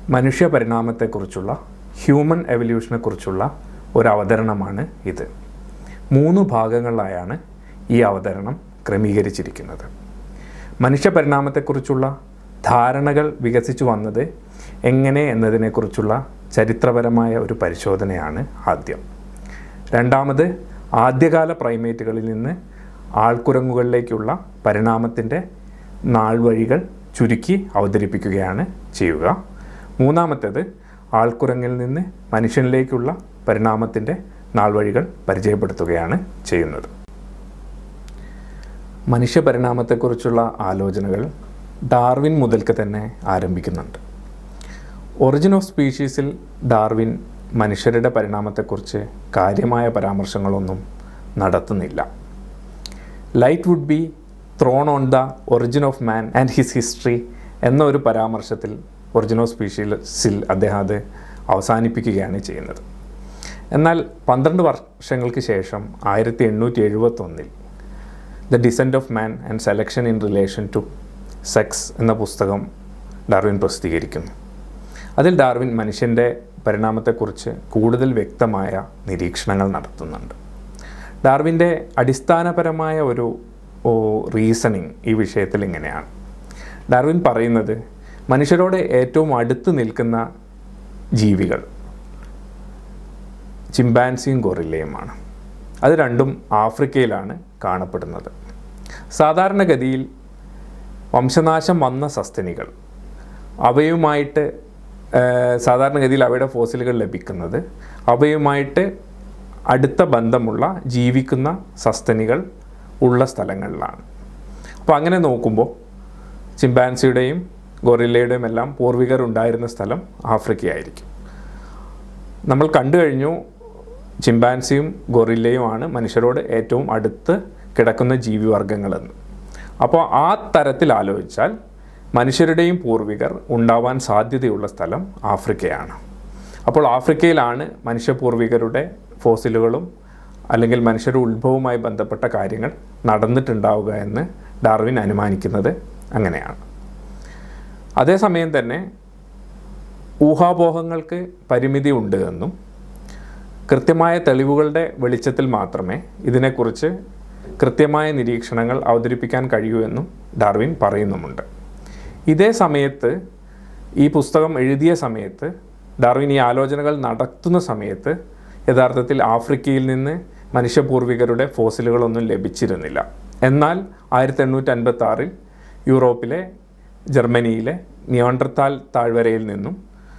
മനുഷ്യ പരിണാമത്തെക്കുറിച്ചുള്ള ഹ്യൂമൻ എവല്യൂഷനെക്കുറിച്ചുള്ള ഒരു അവതരണമാണ് ഇത് മൂന്ന് ഭാഗങ്ങളിലായാണ് ഈ അവതരണം ക്രമീകരിച്ചിരിക്കുന്നത് മനുഷ്യ പരിണാമത്തെക്കുറിച്ചുള്ള ധാരണകൾ വികസിച്ചു വന്നത് എങ്ങനെ എന്നതിനെക്കുറിച്ചുള്ള ചരിത്രപരമായ ഒരു പരിശോധനയാണ് ആദ്യം രണ്ടാമത് ആദ്യകാല പ്രൈമേറ്റുകളിൽ നിന്ന് ആൾക്കുരങ്ങുകളിലേക്കുള്ള പരിണാമത്തിൻ്റെ നാൾവഴികൾ ചുരുക്കി അവതരിപ്പിക്കുകയാണ് ചെയ്യുക മൂന്നാമത്തേത് ആൾക്കുരങ്ങിൽ നിന്ന് മനുഷ്യനിലേക്കുള്ള പരിണാമത്തിൻ്റെ നാൾവഴികൾ പരിചയപ്പെടുത്തുകയാണ് ചെയ്യുന്നത് മനുഷ്യ പരിണാമത്തെക്കുറിച്ചുള്ള ആലോചനകൾ ഡാർവിൻ മുതൽക്ക് തന്നെ ആരംഭിക്കുന്നുണ്ട് ഒറിജിൻ ഓഫ് സ്പീഷീസിൽ ഡാർവിൻ മനുഷ്യരുടെ പരിണാമത്തെക്കുറിച്ച് കാര്യമായ പരാമർശങ്ങളൊന്നും നടത്തുന്നില്ല light would be thrown on the origin of man and his history എന്ന ഒരു പരാമർശത്തിൽ ഒറിജിൻ ഓഫ് സ്പീഷീസിൽ അദ്ദേഹം അത് അവസാനിപ്പിക്കുകയാണ് ചെയ്യുന്നത് എന്നാൽ പന്ത്രണ്ട് വർഷങ്ങൾക്ക് ശേഷം ആയിരത്തി എണ്ണൂറ്റി എഴുപത്തൊന്നിൽ the descent of man and selection in relation to sex എന്ന പുസ്തകം ഡാർവിൻ പ്രസിദ്ധീകരിക്കുന്നു അതിൽ ഡാർവിൻ മനുഷ്യൻ്റെ പരിണാമത്തെക്കുറിച്ച് കൂടുതൽ വ്യക്തമായ നിരീക്ഷണങ്ങൾ നടത്തുന്നുണ്ട് ഡാർവിൻ്റെ അടിസ്ഥാനപരമായ ഒരു റീസണിങ് ഈ വിഷയത്തിൽ ഇങ്ങനെയാണ് ഡാർവിൻ പറയുന്നത് മനുഷ്യരോട് ഏറ്റവും അടുത്ത് നിൽക്കുന്ന ജീവികൾ ചിമ്പാൻസിയും ഗൊറില്ലയുമാണ് അത് രണ്ടും ആഫ്രിക്കയിലാണ് കാണപ്പെടുന്നത് സാധാരണഗതിയിൽ വംശനാശം വന്ന സസ്തനികൾ അവയുമായിട്ട് ഏഹ്, സാധാരണഗതിയിൽ അവയുടെ ഫോസിലുകൾ ലഭിക്കുന്നത് അവയുമായിട്ട് അടുത്ത ബന്ധമുള്ള ജീവിക്കുന്ന സസ്തനികൾ ഉള്ള സ്ഥലങ്ങളിലാണ് അപ്പോൾ അങ്ങനെ നോക്കുമ്പോൾ ചിമ്പാൻസിയുടെയും ഗൊറില്ലയുടെയും എല്ലാം പൂർവികർ ഉണ്ടായിരുന്ന സ്ഥലം ആഫ്രിക്കയായിരിക്കും നമ്മൾ കണ്ടു കഴിഞ്ഞു ചിമ്പാൻസിയും ഗൊറില്ലയുമാണ് മനുഷ്യരോട് ഏറ്റവും അടുത്ത് കിടക്കുന്ന ജീവിവർഗങ്ങളെന്ന് അപ്പോൾ ആ തരത്തിൽ ആലോചിച്ചാൽ മനുഷ്യരുടെയും പൂർവികർ ഉണ്ടാവാൻ സാധ്യതയുള്ള സ്ഥലം ആഫ്രിക്കയാണ് അപ്പോൾ ആഫ്രിക്കയിലാണ് മനുഷ്യപൂർവികരുടെ ഫോസിലുകളും അല്ലെങ്കിൽ മനുഷ്യരുടെ ഉത്ഭവവുമായി ബന്ധപ്പെട്ട കാര്യങ്ങൾ നടന്നിട്ടുണ്ടാവുക എന്ന് ഡാർവിൻ അനുമാനിക്കുന്നത് അങ്ങനെയാണ് അതേസമയം തന്നെ ഊഹാപോഹങ്ങൾക്ക് പരിമിതി ഉണ്ട് എന്നും കൃത്യമായ തെളിവുകളുടെ വെളിച്ചത്തിൽ മാത്രമേ ഇതിനെക്കുറിച്ച് കൃത്യമായ നിരീക്ഷണങ്ങൾ അവതരിപ്പിക്കാൻ കഴിയൂ എന്നും ഡാർവിൻ പറയുന്നുമുണ്ട് ഇതേ സമയത്ത് ഈ പുസ്തകം എഴുതിയ സമയത്ത് ഡാർവിൻ ഈ ആലോചനകൾ നടത്തുന്ന സമയത്ത് യഥാർത്ഥത്തിൽ ആഫ്രിക്കയിൽ നിന്ന് മനുഷ്യപൂർവികരുടെ ഫോസിലുകളൊന്നും ലഭിച്ചിരുന്നില്ല എന്നാൽ ആയിരത്തി എണ്ണൂറ്റി അൻപത്തി ആറിൽ യൂറോപ്പിലെ ജർമ്മനിയിലെ നിയോണ്ടർത്താൽ താഴ്വരയിൽ നിന്നും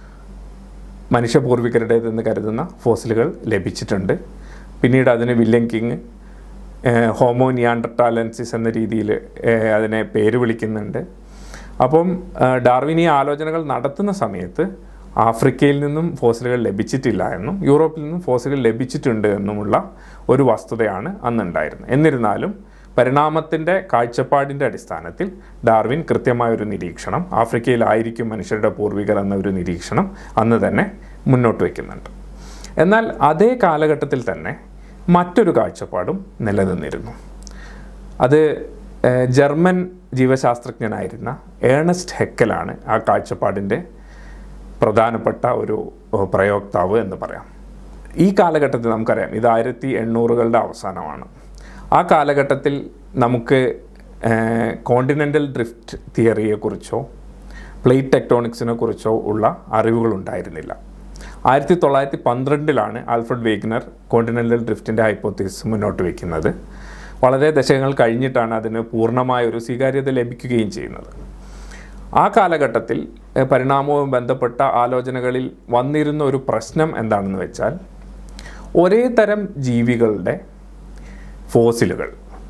മനുഷ്യപൂർവികരുടേതെന്ന് കരുതുന്ന ഫോസിലുകൾ ലഭിച്ചിട്ടുണ്ട് പിന്നീട് അതിന് വില്യം കിങ് ഏഹ്, ഹോമോ നിയാണ്ടർട്ടാലൻസിസ് എന്ന രീതിയിൽ ഏഹ്, അതിനെ പേര് വിളിക്കുന്നുണ്ട് അപ്പം ഏഹ്, ഡാർവിൻ ഈ ആലോചനകൾ നടത്തുന്ന സമയത്ത് ആഫ്രിക്കയിൽ നിന്നും ഫോസിലുകൾ ലഭിച്ചിട്ടില്ല എന്നും യൂറോപ്പിൽ നിന്നും ഫോസിലുകൾ ലഭിച്ചിട്ടുണ്ട് എന്നുമുള്ള ഒരു വസ്തുതയാണ് അന്നുണ്ടായിരുന്നത് എന്നിരുന്നാലും പരിണാമത്തിൻ്റെ കാഴ്ചപ്പാടിൻ്റെ അടിസ്ഥാനത്തിൽ ഡാർവിൻ കൃത്യമായ ഒരു നിരീക്ഷണം ആഫ്രിക്കയിലായിരിക്കും മനുഷ്യരുടെ പൂർവികർ എന്ന ഒരു നിരീക്ഷണം അന്ന് തന്നെ മുന്നോട്ട് വയ്ക്കുന്നുണ്ട് എന്നാൽ അതേ കാലഘട്ടത്തിൽ തന്നെ മറ്റൊരു കാഴ്ചപ്പാടും നിലനിന്നിരുന്നു അത് ഏഹ്, ജർമ്മൻ ജീവശാസ്ത്രജ്ഞനായിരുന്ന ഏണസ്റ്റ് ഹെക്കലാണ് ആ കാഴ്ചപ്പാടിൻ്റെ പ്രധാനപ്പെട്ട ഒരു ഏഹ്, പ്രയോക്താവ് എന്ന് പറയാം ഈ കാലഘട്ടത്തിൽ നമുക്കറിയാം ഇത് ആയിരത്തി എണ്ണൂറുകളുടെ അവസാനമാണ് ആ കാലഘട്ടത്തിൽ നമുക്ക് കോണ്ടിനെൻ്റൽ ഡ്രിഫ്റ്റ് തിയറിയെക്കുറിച്ചോ പ്ലേറ്റ് ടെക്ടോണിക്സിനെ കുറിച്ചോ ഉള്ള അറിവുകൾ ഉണ്ടായിരുന്നില്ല ആയിരത്തി തൊള്ളായിരത്തി പന്ത്രണ്ടിലാണ് ആൽഫ്രഡ് വേഗ്നർ കോണ്ടിനെൻ്റൽ ഡ്രിഫ്റ്റിൻ്റെ ഹൈപ്പോത്തീസ് മുന്നോട്ട് വയ്ക്കുന്നത് വളരെ ദശകങ്ങൾ കഴിഞ്ഞിട്ടാണ് അതിന് പൂർണ്ണമായ ഒരു സ്വീകാര്യത ലഭിക്കുകയും ചെയ്യുന്നത് ആ കാലഘട്ടത്തിൽ ഏഹ്, പരിണാമവുമായി ബന്ധപ്പെട്ട ആലോചനകളിൽ വന്നിരുന്ന ഒരു പ്രശ്നം എന്താണെന്ന് വെച്ചാൽ ഒരേ തരം ജീവികളുടെ ഫോസിലുകൾ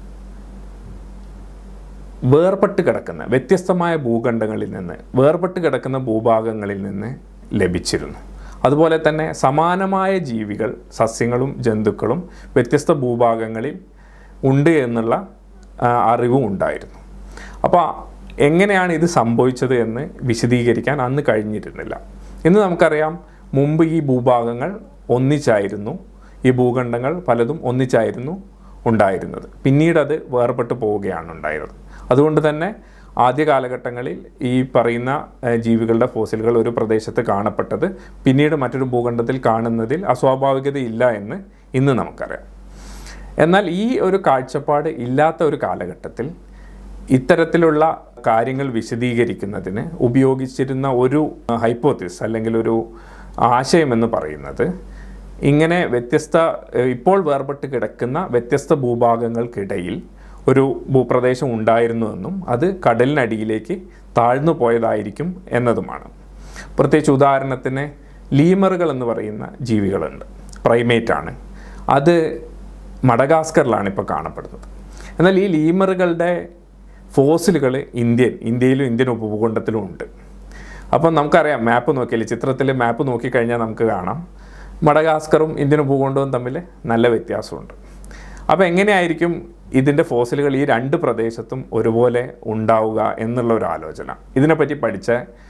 വേർപെട്ട് കിടക്കുന്ന വ്യത്യസ്തമായ ഭൂഖണ്ഡങ്ങളിൽ നിന്ന് വേർപെട്ട് കിടക്കുന്ന ഭൂഭാഗങ്ങളിൽ നിന്ന് ലഭിച്ചിരുന്നു അതുപോലെ തന്നെ സമാനമായ ജീവികൾ സസ്യങ്ങളും ജന്തുക്കളും വ്യത്യസ്ത ഭൂഭാഗങ്ങളിൽ ഉണ്ട് എന്നുള്ള ആ, അറിവും ഉണ്ടായിരുന്നു അപ്പോൾ എങ്ങനെയാണ് ഇത് സംഭവിച്ചത് എന്ന് വിശദീകരിക്കാൻ അന്ന് കഴിഞ്ഞിരുന്നില്ല ഇന്ന് നമുക്കറിയാം മുമ്പ് ഈ ഭൂഭാഗങ്ങൾ ഒന്നിച്ചായിരുന്നു ഈ ഭൂഖണ്ഡങ്ങൾ പലതും ഒന്നിച്ചായിരുന്നു ഉണ്ടായിരുന്നത് പിന്നീട് അത് വേർപെട്ട് പോവുകയാണ് ഉണ്ടായത് അതുകൊണ്ട് തന്നെ ആദ്യ കാലഘട്ടങ്ങളിൽ ഈ പറയുന്ന ഏഹ്, ജീവികളുടെ ഫോസിലുകൾ ഒരു പ്രദേശത്ത് കാണപ്പെട്ടത് പിന്നീട് മറ്റൊരു ഭൂഖണ്ഡത്തിൽ കാണുന്നതിൽ അസ്വാഭാവികതയില്ല എന്ന് ഇന്ന് നമുക്കറിയാം എന്നാൽ ഈ ഒരു കാഴ്ചപ്പാട് ഇല്ലാത്ത ഒരു കാലഘട്ടത്തിൽ ഇത്തരത്തിലുള്ള കാര്യങ്ങൾ വിശദീകരിക്കുന്നതിന് ഉപയോഗിച്ചിരുന്ന ഒരു ഹൈപ്പോത്തിസ് അല്ലെങ്കിൽ ഒരു ആശയം എന്ന് പറയുന്നത് ഇങ്ങനെ വ്യത്യസ്ത ഏഹ് ഇപ്പോൾ വേർപെട്ട് കിടക്കുന്ന വ്യത്യസ്ത ഭൂഭാഗങ്ങൾക്കിടയിൽ ഒരു ഭൂപ്രദേശം ഉണ്ടായിരുന്നുവെന്നും അത് കടലിനടിയിലേക്ക് താഴ്ന്നു പോയതായിരിക്കും എന്നതുമാണ് പ്രത്യേകിച്ച് ഉദാഹരണത്തിന് ലീമറുകൾ എന്ന് പറയുന്ന ജീവികളുണ്ട് പ്രൈമേറ്റ് ആണ് അത് മഡഗാസ്കറിലാണ് ഇപ്പോൾ കാണപ്പെടുന്നത് എന്നാൽ ഈ ലീമറുകളുടെ ഫോസിലുകൾ ഇന്ത്യൻ ഇന്ത്യയിലും ഇന്ത്യൻ ഉപഭൂഖണ്ഡത്തിലും ഉണ്ട് അപ്പം നമുക്കറിയാം മാപ്പ് നോക്കിയാൽ ചിത്രത്തിൽ മാപ്പ് നോക്കിക്കഴിഞ്ഞാൽ നമുക്ക് കാണാം മഡഗാസ്കറും ഇന്ത്യൻ ഉപഭൂഖണ്ഡവും തമ്മിൽ നല്ല വ്യത്യാസമുണ്ട് അപ്പോൾ എങ്ങനെയായിരിക്കും ഇതിൻ്റെ ഫോസിലുകൾ ഈ രണ്ട് പ്രദേശത്തും ഒരുപോലെ ഉണ്ടാവുക എന്നുള്ള ഒരു ആലോചന ഇതിനെപ്പറ്റി പഠിച്ച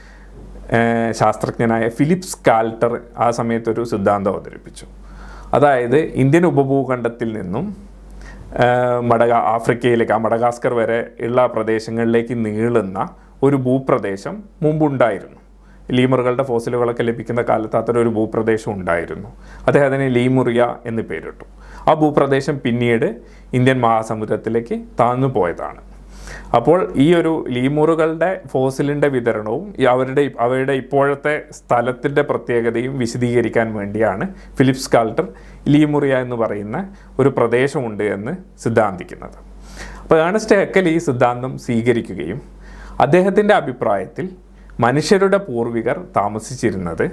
ഏഹ്, ശാസ്ത്രജ്ഞനായ ഫിലിപ്സ് കാൽട്ടർ ആ സമയത്ത് ഒരു സിദ്ധാന്തം അവതരിപ്പിച്ചു അതായത് ഇന്ത്യൻ ഉപഭൂഖണ്ഡത്തിൽ നിന്നും ഏഹ്, മഡഗ ആഫ്രിക്കയിലേക്ക് ആ മഡഗാസ്കർ വരെ ഉള്ള പ്രദേശങ്ങളിലേക്ക് നീളുന്ന ഒരു ഭൂപ്രദേശം മുമ്പുണ്ടായിരുന്നു ലീമറുകളുടെ ഫോസിലുകളൊക്കെ ലഭിക്കുന്ന കാലത്ത് അത്തരം ഒരു ഭൂപ്രദേശം ഉണ്ടായിരുന്നു അദ്ദേഹം അതിന് ലീമുറിയ എന്ന് പേരിട്ടു ആ ഭൂപ്രദേശം പിന്നീട് ഇന്ത്യൻ മഹാസമുദ്രത്തിലേക്ക് താഴ്ന്നു പോയതാണ് അപ്പോൾ ഈ ഒരു ലീമുറുകളുടെ ഫോസിലിൻ്റെ വിതരണവും ഈ അവരുടെ അവയുടെ ഇപ്പോഴത്തെ സ്ഥലത്തിൻ്റെ പ്രത്യേകതയും വിശദീകരിക്കാൻ വേണ്ടിയാണ് ഫിലിപ്സ് കാൾട്ടർ ലീമുറിയ എന്ന് പറയുന്ന ഒരു പ്രദേശമുണ്ട് എന്ന് സിദ്ധാന്തിക്കുന്നത് അപ്പോൾ ഏണസ്റ്റ് ഹെക്കൽ ഈ സിദ്ധാന്തം സ്വീകരിക്കുകയും അദ്ദേഹത്തിൻ്റെ അഭിപ്രായത്തിൽ മനുഷ്യരുടെ പൂർവികർ താമസിച്ചിരുന്നത്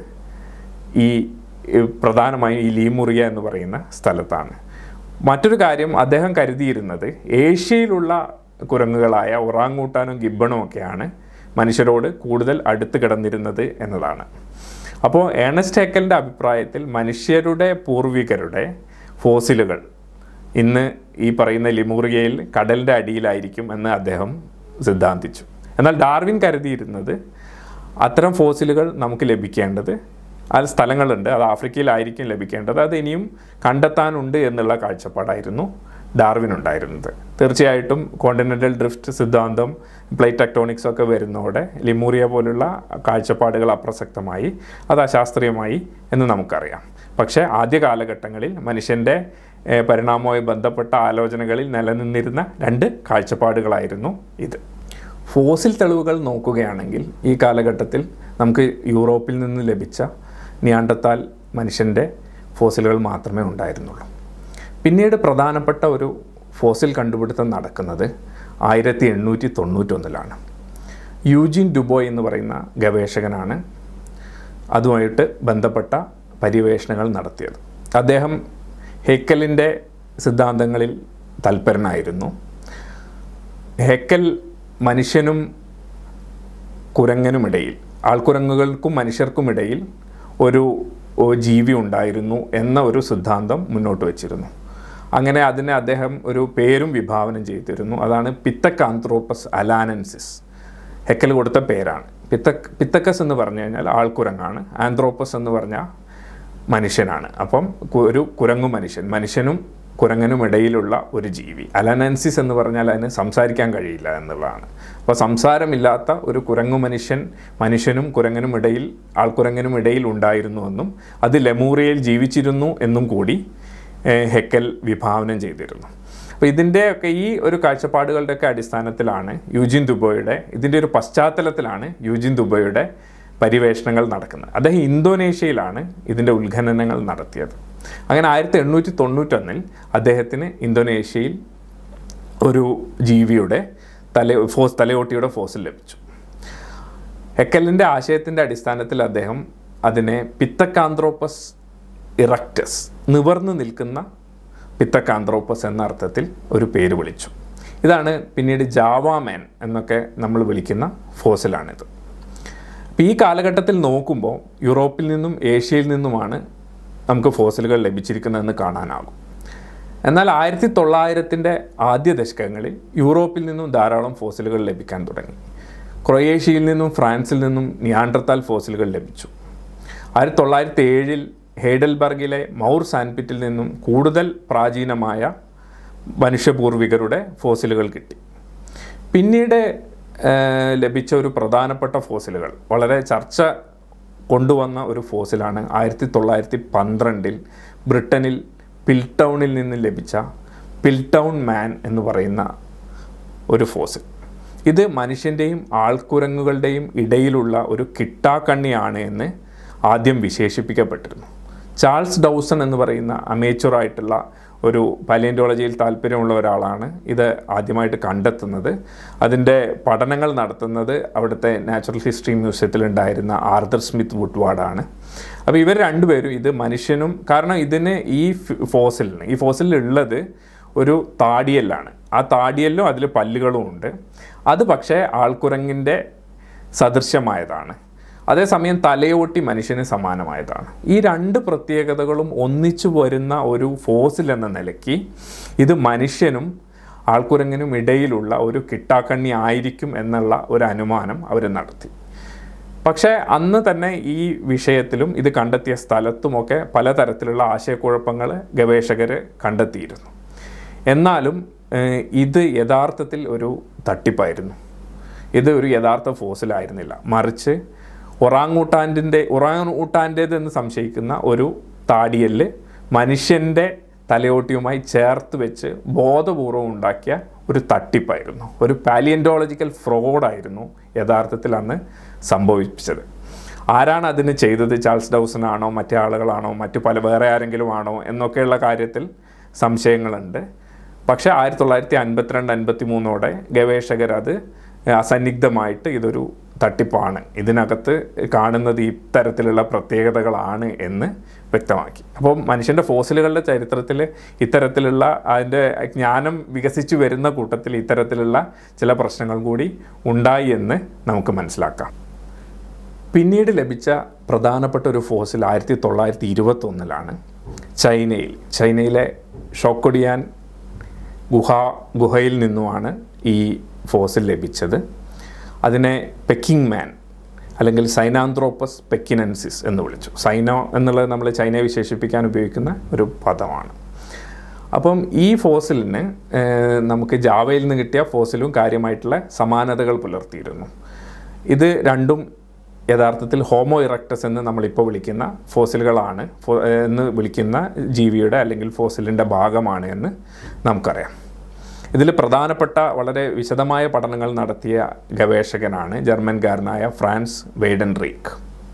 ഈ ഈ പ്രധാനമായും ഈ ലീമുറിയ എന്ന് പറയുന്ന സ്ഥലത്താണ് മറ്റൊരു കാര്യം അദ്ദേഹം കരുതിയിരുന്നത് ഏഷ്യയിലുള്ള കുരങ്ങുകളായ ഒറാങ്ങൂട്ടാനും ഗിബണും ഒക്കെയാണ് മനുഷ്യരോട് കൂടുതൽ അടുത്ത് കിടന്നിരുന്നത് എന്നതാണ് അപ്പോൾ ഏണസ്റ്റ് ഹെക്കലിൻ്റെ അഭിപ്രായത്തിൽ മനുഷ്യരുടെ പൂർവികരുടെ ഫോസിലുകൾ ഇന്ന് ഈ പറയുന്ന ലിമൂറിയയിൽ കടലിൻ്റെ അടിയിലായിരിക്കും എന്ന് അദ്ദേഹം സിദ്ധാന്തിച്ചു എന്നാൽ ഡാർവിൻ കരുതിയിരുന്നത് അത്തരം ഫോസിലുകൾ നമുക്ക് ലഭിക്കേണ്ടത് ആ സ്ഥലങ്ങളുണ്ട് അത് ആഫ്രിക്കയിലായിരിക്കും ലഭിക്കേണ്ടത് അത് ഇനിയും കണ്ടെത്താനുണ്ട് എന്നുള്ള കാഴ്ചപ്പാടായിരുന്നു ഡാർവിൻ ഉണ്ടായിരുന്നത് തീർച്ചയായിട്ടും കോണ്ടിനെൻ്റൽ ഡ്രിഫ്റ്റ് സിദ്ധാന്തം പ്ലേറ്റ് ടെക്ടോണിക്സ് ഒക്കെ വരുന്നതോടെ ലിമൂറിയ പോലുള്ള കാഴ്ചപ്പാടുകൾ അപ്രസക്തമായി അത് അശാസ്ത്രീയമായി എന്ന് നമുക്കറിയാം പക്ഷേ ആദ്യ കാലഘട്ടങ്ങളിൽ മനുഷ്യൻ്റെ ഏഹ്, പരിണാമവുമായി ബന്ധപ്പെട്ട ആലോചനകളിൽ നിലനിന്നിരുന്ന രണ്ട് കാഴ്ചപ്പാടുകളായിരുന്നു ഇത് ഫോസിൽ തെളിവുകൾ നോക്കുകയാണെങ്കിൽ ഈ കാലഘട്ടത്തിൽ നമുക്ക് യൂറോപ്പിൽ നിന്ന് ലഭിച്ച നിയാണ്ടത്താൽ മനുഷ്യൻ്റെ ഫോസിലുകൾ മാത്രമേ ഉണ്ടായിരുന്നുള്ളൂ പിന്നീട് പ്രധാനപ്പെട്ട ഒരു ഫോസിൽ കണ്ടുപിടുത്തം നടക്കുന്നത് ആയിരത്തി എണ്ണൂറ്റി തൊണ്ണൂറ്റൊന്നിലാണ് യൂജിൻ ഡുബോയ് എന്ന് പറയുന്ന ഗവേഷകനാണ് അതുമായിട്ട് ബന്ധപ്പെട്ട പര്യവേഷണങ്ങൾ നടത്തിയത് അദ്ദേഹം ഹെക്കലിൻ്റെ സിദ്ധാന്തങ്ങളിൽ തൽപരനായിരുന്നു ഹെക്കൽ മനുഷ്യനും കുരങ്ങനുമിടയിൽ ആൾക്കുരങ്ങുകൾക്കും മനുഷ്യർക്കുമിടയിൽ ഒരു ഓ, ജീവി ഉണ്ടായിരുന്നു എന്ന ഒരു സിദ്ധാന്തം മുന്നോട്ട് വച്ചിരുന്നു അങ്ങനെ അതിനെ അദ്ദേഹം ഒരു പേരും വിഭാവനം ചെയ്തിരുന്നു അതാണ് പിത്തക്കാന്ത്രോപ്പസ് അലാനൻസിസ് ഹെക്കൽ കൊടുത്ത പേരാണ് പിത്ത പിത്തക്കസ് എന്ന് പറഞ്ഞു കഴിഞ്ഞാൽ ആൾക്കുരങ്ങാണ് ആന്ത്രോപ്പസ് എന്ന് പറഞ്ഞാൽ മനുഷ്യനാണ് അപ്പം കു- ഒരു കുരങ്ങു മനുഷ്യൻ മനുഷ്യനും കുരങ്ങനും ഇടയിലുള്ള ഒരു ജീവി അലനൻസിസ് എന്ന് പറഞ്ഞാൽ അതിന് സംസാരിക്കാൻ കഴിയില്ല എന്നുള്ളതാണ് അപ്പോൾ സംസാരമില്ലാത്ത ഒരു കുരങ്ങു മനുഷ്യൻ മനുഷ്യനും കുരങ്ങനും ഇടയിൽ ആൾക്കുരങ്ങനും ഇടയിൽ ഉണ്ടായിരുന്നുവെന്നും അത് ലെമൂറിയയിൽ ജീവിച്ചിരുന്നു എന്നും കൂടി ഏഹ്, ഹെക്കൽ വിഭാവനം ചെയ്തിരുന്നു അപ്പോൾ ഇതിൻ്റെയൊക്കെ ഈ ഒരു കാഴ്ചപ്പാടുകളുടെയൊക്കെ അടിസ്ഥാനത്തിലാണ് യൂജിൻ ദുബോയുടെ ഇതിൻ്റെ ഒരു പശ്ചാത്തലത്തിലാണ് യൂജിൻ ദുബോയുടെ പര്യവേഷണങ്ങൾ നടക്കുന്നത് അദ്ദേഹം ഇന്തോനേഷ്യയിലാണ് ഇതിൻ്റെ ഉത്ഖനനങ്ങൾ നടത്തിയത് അങ്ങനെ ആയിരത്തി എണ്ണൂറ്റി തൊണ്ണൂറ്റൊന്നിൽ അദ്ദേഹത്തിന് ഇന്തോനേഷ്യയിൽ ഒരു ജീവിയുടെ തല ഫോസ് തലയോട്ടിയുടെ ഫോസിൽ ലഭിച്ചു ഹെക്കലിൻ്റെ ആശയത്തിൻ്റെ അടിസ്ഥാനത്തിൽ അദ്ദേഹം അതിനെ പിത്തക്കാന്ത്രോപ്പസ് ഇറക്റ്റസ് നിവർന്നു നിൽക്കുന്ന പിത്തക്കാന്ത്രോപ്പസ് എന്ന അർത്ഥത്തിൽ ഒരു പേര് വിളിച്ചു ഇതാണ് പിന്നീട് ജാവാമാൻ എന്നൊക്കെ നമ്മൾ വിളിക്കുന്ന ഫോസിലാണിത് അപ്പോൾ ഈ കാലഘട്ടത്തിൽ നോക്കുമ്പോൾ യൂറോപ്പിൽ നിന്നും ഏഷ്യയിൽ നിന്നുമാണ് നമുക്ക് ഫോസിലുകൾ ലഭിച്ചിരിക്കുന്നതെന്ന് കാണാനാകും എന്നാൽ ആയിരത്തി തൊള്ളായിരത്തിൻ്റെ ആദ്യ ദശകങ്ങളിൽ യൂറോപ്പിൽ നിന്നും ധാരാളം ഫോസിലുകൾ ലഭിക്കാൻ തുടങ്ങി ക്രൊയേഷ്യയിൽ നിന്നും ഫ്രാൻസിൽ നിന്നും നിയാണ്ടർത്താൽ ഫോസിലുകൾ ലഭിച്ചു ആയിരത്തി തൊള്ളായിരത്തി ഏഴിൽ ഹേഡൽബർഗിലെ മൗർ സാൻപിറ്റിൽ നിന്നും കൂടുതൽ പ്രാചീനമായ മനുഷ്യപൂർവികരുടെ ഫോസിലുകൾ കിട്ടി പിന്നീട് ഏഹ്, ലഭിച്ച ഒരു പ്രധാനപ്പെട്ട ഫോസിലുകൾ വളരെ ചർച്ച കൊണ്ടുവന്ന ഒരു ഫോസിലാണ് ആയിരത്തി തൊള്ളായിരത്തി പന്ത്രണ്ടിൽ ബ്രിട്ടനിൽ പിൽടൗണിൽ നിന്ന് ലഭിച്ച പിൽടൗൺ മാൻ എന്ന് പറയുന്ന ഒരു ഫോസിൽ ഇത് മനുഷ്യൻ്റെയും ആൾക്കുരങ്ങുകളുടെയും ഇടയിലുള്ള ഒരു കിട്ടാക്കണ്ണിയാണ് എന്ന് ആദ്യം വിശേഷിപ്പിക്കപ്പെട്ടിരുന്നു ചാൾസ് ഡൗസൺ എന്ന് പറയുന്ന അമേച്ചറായിട്ടുള്ള ഒരു പലിയൻറ്റോളജിയിൽ താല്പര്യമുള്ള ഒരാളാണ് ഇത് ആദ്യമായിട്ട് കണ്ടെത്തുന്നത് അതിൻ്റെ പഠനങ്ങൾ നടത്തുന്നത് അവിടുത്തെ നാച്ചുറൽ ഹിസ്റ്ററി മ്യൂസിയത്തിൽ ഉണ്ടായിരുന്ന ആർദർ സ്മിത്ത് വുഡ്വാർഡാണ് അപ്പോൾ ഇവർ രണ്ടുപേരും ഇത് മനുഷ്യനും കാരണം ഇതിന് ഈ ഫോസിലിന് ഈ ഫോസിലിൽ ഉള്ളത് ഒരു താടിയല്ലാണ് ആ താടിയല്ലും അതിൽ പല്ലുകളും ഉണ്ട് അത് പക്ഷേ ആൾക്കുരങ്ങിൻ്റെ സദൃശ്യമായതാണ് അതേസമയം തലയോട്ടി മനുഷ്യന് സമാനമായതാണ് ഈ രണ്ട് പ്രത്യേകതകളും ഒന്നിച്ചു വരുന്ന ഒരു ഫോസിൽ എന്ന നിലയ്ക്ക് ഇത് മനുഷ്യനും ആൾക്കുരങ്ങിനും ഇടയിലുള്ള ഒരു കിട്ടാക്കണ്ണി ആയിരിക്കും എന്നുള്ള ഒരു അനുമാനം അവർ നടത്തി പക്ഷേ അന്ന് തന്നെ ഈ വിഷയത്തിലും ഇത് കണ്ടെത്തിയ സ്ഥലത്തുമൊക്കെ പലതരത്തിലുള്ള ആശയക്കുഴപ്പങ്ങൾ ഗവേഷകർ കണ്ടെത്തിയിരുന്നു എന്നാലും ഏഹ്, ഇത് യഥാർത്ഥത്തിൽ ഒരു തട്ടിപ്പായിരുന്നു ഇത് ഒരു യഥാർത്ഥ ഫോസിലായിരുന്നില്ല മറിച്ച് ഒറാങ്ങൂട്ടാൻ്റെ ഒറാങ്ങൂട്ടാൻ്റേതെന്ന് സംശയിക്കുന്ന ഒരു താടിയല് മനുഷ്യൻ്റെ തലയോട്ടിയുമായി ചേർത്ത് വെച്ച് ബോധപൂർവം ഉണ്ടാക്കിയ ഒരു തട്ടിപ്പായിരുന്നു ഒരു പാലിയൻറ്റോളജിക്കൽ ഫ്രോഡായിരുന്നു യഥാർത്ഥത്തിൽ അന്ന് സംഭവിച്ചത് ആരാണ് അതിന് ചെയ്തത് ചാൾസ് ഡൗസൺ ആണോ മറ്റേ ആളുകളാണോ മറ്റു പല വേറെ ആരെങ്കിലും ആണോ എന്നൊക്കെയുള്ള കാര്യത്തിൽ സംശയങ്ങളുണ്ട് പക്ഷേ ആയിരത്തി തൊള്ളായിരത്തി അൻപത്തിരണ്ട് അൻപത്തി മൂന്നോടെ ഗവേഷകർ അത് അസന്നിഗ്ധമായിട്ട് ഇതൊരു തട്ടിപ്പാണ് ഇതിനകത്ത് കാണുന്നത് ഈ തരത്തിലുള്ള പ്രത്യേകതകളാണ് എന്ന് വ്യക്തമാക്കി അപ്പം മനുഷ്യൻ്റെ ഫോസിലുകളുടെ ചരിത്രത്തിൽ ഇത്തരത്തിലുള്ള അതിൻ്റെ ജ്ഞാനം വികസിച്ചു വരുന്ന കൂട്ടത്തിൽ ഇത്തരത്തിലുള്ള ചില പ്രശ്നങ്ങൾ കൂടി ഉണ്ടായി എന്ന് നമുക്ക് മനസ്സിലാക്കാം പിന്നീട് ലഭിച്ച പ്രധാനപ്പെട്ട ഒരു ഫോസിൽ ആയിരത്തി തൊള്ളായിരത്തി ഇരുപത്തൊന്നിലാണ് ചൈനയിൽ ചൈനയിലെ ഷോക്കൊടിയാൻ ഗുഹ ഗുഹയിൽ നിന്നുമാണ് ഈ ഫോസിൽ ലഭിച്ചത് അതിനെ പെക്കിംഗ് മാൻ അല്ലെങ്കിൽ സൈനാന്ത്രോപ്പസ് പെക്കിനൻസിസ് എന്ന് വിളിച്ചു സൈനോ എന്നുള്ളത് നമ്മൾ ചൈനയെ വിശേഷിപ്പിക്കാൻ ഉപയോഗിക്കുന്ന ഒരു പദമാണ് അപ്പം ഈ ഫോസിലിന് ഏഹ്, നമുക്ക് ജാവയിൽ നിന്ന് കിട്ടിയ ഫോസിലും കാര്യമായിട്ടുള്ള സമാനതകൾ പുലർത്തിയിരുന്നു ഇത് രണ്ടും യഥാർത്ഥത്തിൽ ഹോമോ ഇറക്ടസ് എന്ന് നമ്മളിപ്പോൾ വിളിക്കുന്ന ഫോസിലുകളാണ് ഫോ- ഏഹ്, എന്ന് വിളിക്കുന്ന ജീവിയുടെ അല്ലെങ്കിൽ ഫോസിലിൻ്റെ ഭാഗമാണ് എന്ന് നമുക്കറിയാം ഇതിൽ പ്രധാനപ്പെട്ട വളരെ വിശദമായ പഠനങ്ങൾ നടത്തിയ ഗവേഷകനാണ് ജർമ്മൻകാരനായ ഫ്രാൻസ് വെയ്ഡൻറീക്ക്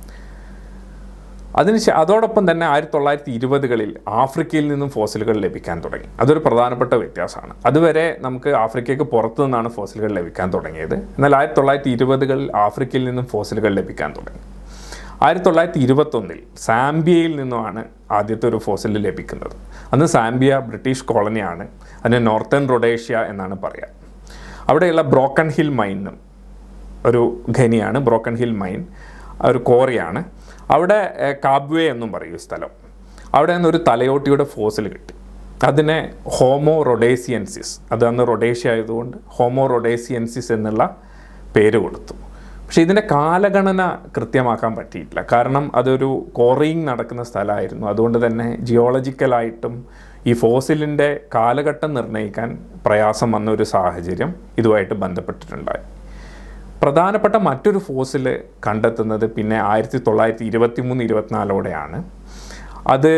അതിന് ശേ- അതോടൊപ്പം തന്നെ ആയിരത്തി തൊള്ളായിരത്തി ഇരുപതുകളിൽ ആഫ്രിക്കയിൽ നിന്നും ഫോസിലുകൾ ലഭിക്കാൻ തുടങ്ങി അതൊരു പ്രധാനപ്പെട്ട വ്യത്യാസമാണ് അതുവരെ നമുക്ക് ആഫ്രിക്കയ്ക്ക് പുറത്തു നിന്നാണ് ഫോസിലുകൾ ലഭിക്കാൻ തുടങ്ങിയത് എന്നാൽ ആയിരത്തി തൊള്ളായിരത്തി ഇരുപതുകളിൽ ആഫ്രിക്കയിൽ നിന്നും ഫോസിലുകൾ ലഭിക്കാൻ തുടങ്ങി ആയിരത്തി തൊള്ളായിരത്തി ഇരുപത്തൊന്നിൽ സാംബിയയിൽ നിന്നുമാണ് ആദ്യത്തെ ഒരു ഫോസിൽ ലഭിക്കുന്നത് അന്ന് സാംബിയ ബ്രിട്ടീഷ് കോളനിയാണ് അതിന് നോർത്തേൺ റൊഡേഷ്യ എന്നാണ് പറയുക അവിടെയുള്ള ബ്രോക്കൺ ഹിൽ മൈനും ഒരു ഖനിയാണ് ബ്രോക്കൺ ഹിൽ മൈൻ ഒരു കോറിയാണ് അവിടെ ഏഹ്, കാബ്വേ എന്നും പറയും ഈ സ്ഥലം അവിടെ നിന്ന് ഒരു തലയോട്ടിയുടെ ഫോസിൽ കിട്ടി അതിനെ ഹോമോ റൊഡേസിയൻസിസ് അത് അന്ന് റൊഡേഷ്യ ആയതുകൊണ്ട് ഹോമോ റൊഡേസിയൻസിസ് എന്നുള്ള പേര് കൊടുത്തു പക്ഷേ ഇതിൻ്റെ കാലഗണന കൃത്യമാക്കാൻ പറ്റിയിട്ടില്ല കാരണം അതൊരു കോറിയിങ് നടക്കുന്ന സ്ഥലമായിരുന്നു അതുകൊണ്ട് തന്നെ ജിയോളജിക്കലായിട്ടും ഈ ഫോസിലിൻ്റെ കാലഘട്ടം നിർണ്ണയിക്കാൻ പ്രയാസം വന്ന ഒരു സാഹചര്യം ഇതുമായിട്ട് ബന്ധപ്പെട്ടിട്ടുണ്ടായി പ്രധാനപ്പെട്ട മറ്റൊരു ഫോസിൽ കണ്ടെത്തുന്നത് പിന്നെ ആയിരത്തി തൊള്ളായിരത്തി ഇരുപത്തി മൂന്ന് ഇരുപത്തിനാലോടെയാണ് അത്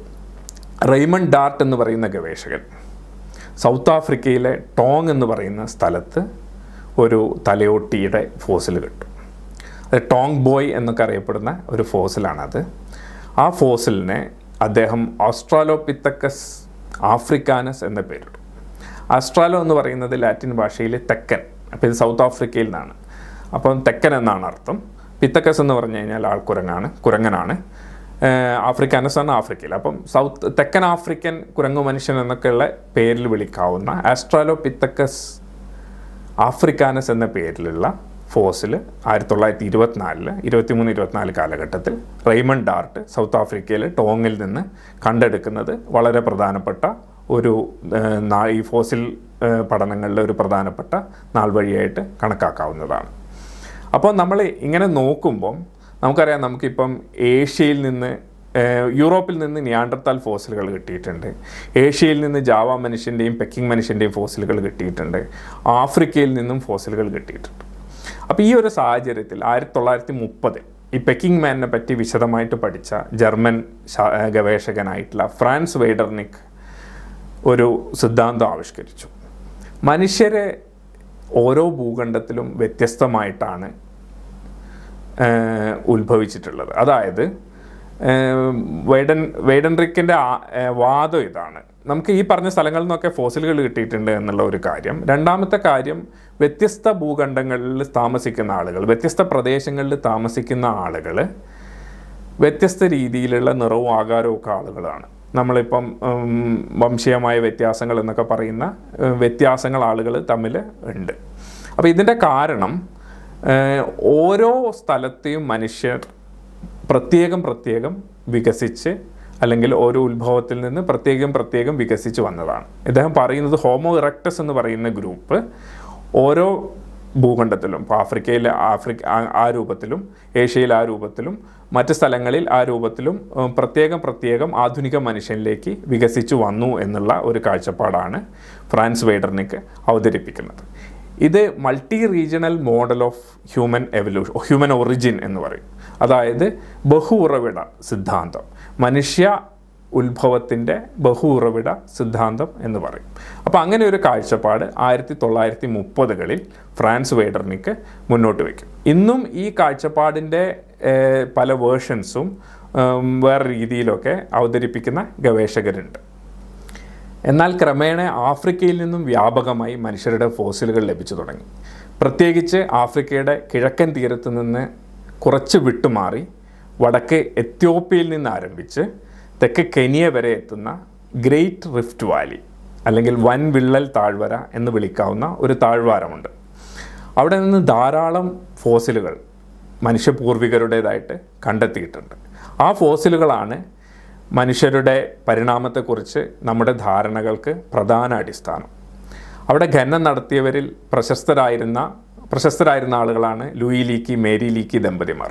റെയ്മൺ ഡാർട്ട് എന്ന് പറയുന്ന ഗവേഷകൻ സൗത്ത് ആഫ്രിക്കയിലെ ടോങ് എന്ന് പറയുന്ന സ്ഥലത്ത് ഒരു തലയോട്ടിയുടെ ഫോസിൽ കിട്ടും അത് ടോങ് ബോയ് എന്നൊക്കെ അറിയപ്പെടുന്ന ഒരു ഫോസിലാണത് ആ ഫോസിലിനെ അദ്ദേഹം ഓസ്ട്രാലോപിത്തക്കസ് ആഫ്രിക്കാനസ് എന്ന പേരിട്ടു ആസ്ട്രാലോ എന്ന് പറയുന്നത് ലാറ്റിൻ ഭാഷയിൽ തെക്കൻ അപ്പോൾ ഇത് സൗത്ത് ആഫ്രിക്കയിൽ നിന്നാണ് അപ്പം തെക്കൻ എന്നാണ് അർത്ഥം പിത്തക്കസ് എന്ന് പറഞ്ഞു കഴിഞ്ഞാൽ ആൾക്കുരങ്ങാണ് കുരങ്ങനാണ് ഏഹ് ആഫ്രിക്കാനസ് ആണ് ആഫ്രിക്കയിൽ അപ്പം സൗത്ത് തെക്കൻ ആഫ്രിക്കൻ കുരങ്ങു മനുഷ്യൻ എന്നൊക്കെയുള്ള പേരിൽ വിളിക്കാവുന്ന ആസ്ട്രാലോ പിത്തക്കസ് ആഫ്രിക്കാനസ് എന്ന പേരിലുള്ള ഫോസിൽ ആയിരത്തി തൊള്ളായിരത്തി ഇരുപത്തിനാലില് ഇരുപത്തിമൂന്ന് ഇരുപത്തിനാല് കാലഘട്ടത്തിൽ റെയ്മൺ ഡാർട്ട് സൗത്ത് ആഫ്രിക്കയിൽ ടോങ്ങിൽ നിന്ന് കണ്ടെടുക്കുന്നത് വളരെ പ്രധാനപ്പെട്ട ഒരു ഏഹ്, നാ- ഈ ഫോസിൽ ഏഹ്, പഠനങ്ങളിലെ ഒരു പ്രധാനപ്പെട്ട നാൾ വഴിയായിട്ട് കണക്കാക്കാവുന്നതാണ് അപ്പോൾ നമ്മൾ ഇങ്ങനെ നോക്കുമ്പം നമുക്കറിയാം നമുക്കിപ്പം ഏഷ്യയിൽ നിന്ന് ഏഹ്, യൂറോപ്പിൽ നിന്ന് നിയാണ്ടർത്താൽ ഫോസിലുകൾ കിട്ടിയിട്ടുണ്ട് ഏഷ്യയിൽ നിന്ന് ജാവ മനുഷ്യൻ്റെയും പെക്കിംഗ് മനുഷ്യൻ്റെയും ഫോസിലുകൾ കിട്ടിയിട്ടുണ്ട് ആഫ്രിക്കയിൽ നിന്നും ഫോസിലുകൾ കിട്ടിയിട്ടുണ്ട് അപ്പോൾ ഈ ഒരു സാഹചര്യത്തിൽ ആയിരത്തി തൊള്ളായിരത്തി മുപ്പത് ഈ പെക്കിംഗ് മാനിനെ പറ്റി വിശദമായിട്ട് പഠിച്ച ജർമ്മൻ ശാ- ഏഹ് ഗവേഷകനായിട്ടുള്ള ഫ്രാൻസ് വെയ്ഡർനിക് ഒരു സിദ്ധാന്തം ആവിഷ്കരിച്ചു മനുഷ്യരെ ഓരോ ഭൂഖണ്ഡത്തിലും വ്യത്യസ്തമായിട്ടാണ് ഏഹ് ഉത്ഭവിച്ചിട്ടുള്ളത് അതായത് ഏഹ് വൈഡൻ വൈഡൻറിക്കിൻ്റെ വാദം ഇതാണ് നമുക്ക് ഈ പറഞ്ഞ സ്ഥലങ്ങളിൽ നിന്നൊക്കെ ഫോസിലുകൾ കിട്ടിയിട്ടുണ്ട് എന്നുള്ള ഒരു കാര്യം രണ്ടാമത്തെ കാര്യം വ്യത്യസ്ത ഭൂഖണ്ഡങ്ങളിൽ താമസിക്കുന്ന ആളുകൾ വ്യത്യസ്ത പ്രദേശങ്ങളിൽ താമസിക്കുന്ന ആളുകൾ വ്യത്യസ്ത രീതിയിലുള്ള നിറവും ആകാരവും ഒക്കെ ആളുകളാണ് നമ്മളിപ്പം ഉം, വംശീയമായ വ്യത്യാസങ്ങൾ എന്നൊക്കെ പറയുന്ന ഏഹ്, വ്യത്യാസങ്ങൾ ആളുകൾ തമ്മിൽ ഉണ്ട് അപ്പോൾ ഇതിൻ്റെ കാരണം ഏഹ്, ഓരോ സ്ഥലത്തെയും മനുഷ്യർ പ്രത്യേകം പ്രത്യേകം വികസിച്ച് അല്ലെങ്കിൽ ഓരോ ഉത്ഭവത്തിൽ നിന്ന് പ്രത്യേകം പ്രത്യേകം വികസിച്ച് വന്നതാണ് ഇദ്ദേഹം പറയുന്നത് ഹോമോ ഇറക്ടസ് എന്ന് പറയുന്ന ഗ്രൂപ്പ് ഓരോ ഭൂഖണ്ഡത്തിലും ഇപ്പോൾ ആഫ്രിക്കയിലെ ആഫ്രിക്ക ആ- ആ രൂപത്തിലും ഏഷ്യയിൽ ആ രൂപത്തിലും മറ്റ് സ്ഥലങ്ങളിൽ ആ രൂപത്തിലും ഉം, പ്രത്യേകം പ്രത്യേകം ആധുനിക മനുഷ്യനിലേക്ക് വികസിച്ചു വന്നു എന്നുള്ള ഒരു കാഴ്ചപ്പാടാണ് ഫ്രാൻസ് വെയ്ഡർനിക്ക് അവതരിപ്പിക്കുന്നത് ഇത് multiregional model of human evolution human origin എന്ന് പറയും അതായത് ബഹു ഉറവിട സിദ്ധാന്തം മനുഷ്യ ഉത്ഭവത്തിൻ്റെ ബഹു ഉറവിട സിദ്ധാന്തം എന്ന് പറയും അപ്പോൾ അങ്ങനെ ഒരു കാഴ്ചപ്പാട് ആയിരത്തി തൊള്ളായിരത്തി മുപ്പതുകളിൽ ഫ്രാൻസ് വെയ്ഡർനിക്ക് മുന്നോട്ട് വയ്ക്കും ഇന്നും ഈ കാഴ്ചപ്പാടിൻ്റെ ഏഹ്, പല വേർഷൻസും വേറെ രീതിയിലൊക്കെ അവതരിപ്പിക്കുന്ന ഗവേഷകരുണ്ട് എന്നാൽ ക്രമേണ ആഫ്രിക്കയിൽ നിന്നും വ്യാപകമായി മനുഷ്യരുടെ ഫോസിലുകൾ ലഭിച്ചു തുടങ്ങി പ്രത്യേകിച്ച് ആഫ്രിക്കയുടെ കിഴക്കൻ തീരത്ത് നിന്ന് കുറച്ച് വിട്ടുമാറി വടക്ക് എത്യോപ്യയിൽ നിന്ന് ആരംഭിച്ച് തെക്ക് കെനിയ വരെ എത്തുന്ന ഗ്രേറ്റ് റിഫ്റ്റ് വാലി അല്ലെങ്കിൽ വൻ വിള്ളൽ താഴ്വര എന്ന് വിളിക്കാവുന്ന ഒരു താഴ്വാരമുണ്ട് അവിടെ നിന്ന് ധാരാളം ഫോസിലുകൾ മനുഷ്യപൂർവികരുടേതായിട്ട് കണ്ടെത്തിയിട്ടുണ്ട് ആ ഫോസിലുകളാണ് മനുഷ്യരുടെ പരിണാമത്തെക്കുറിച്ച് നമ്മുടെ ധാരണകൾക്ക് പ്രധാന അടിസ്ഥാനം അവിടെ ഖനനം നടത്തിയവരിൽ പ്രശസ്തരായിരുന്ന പ്രശസ്തരായിരുന്ന ആളുകളാണ് ലൂയി ലീക്കി മേരി ലീക്കി ദമ്പതിമാർ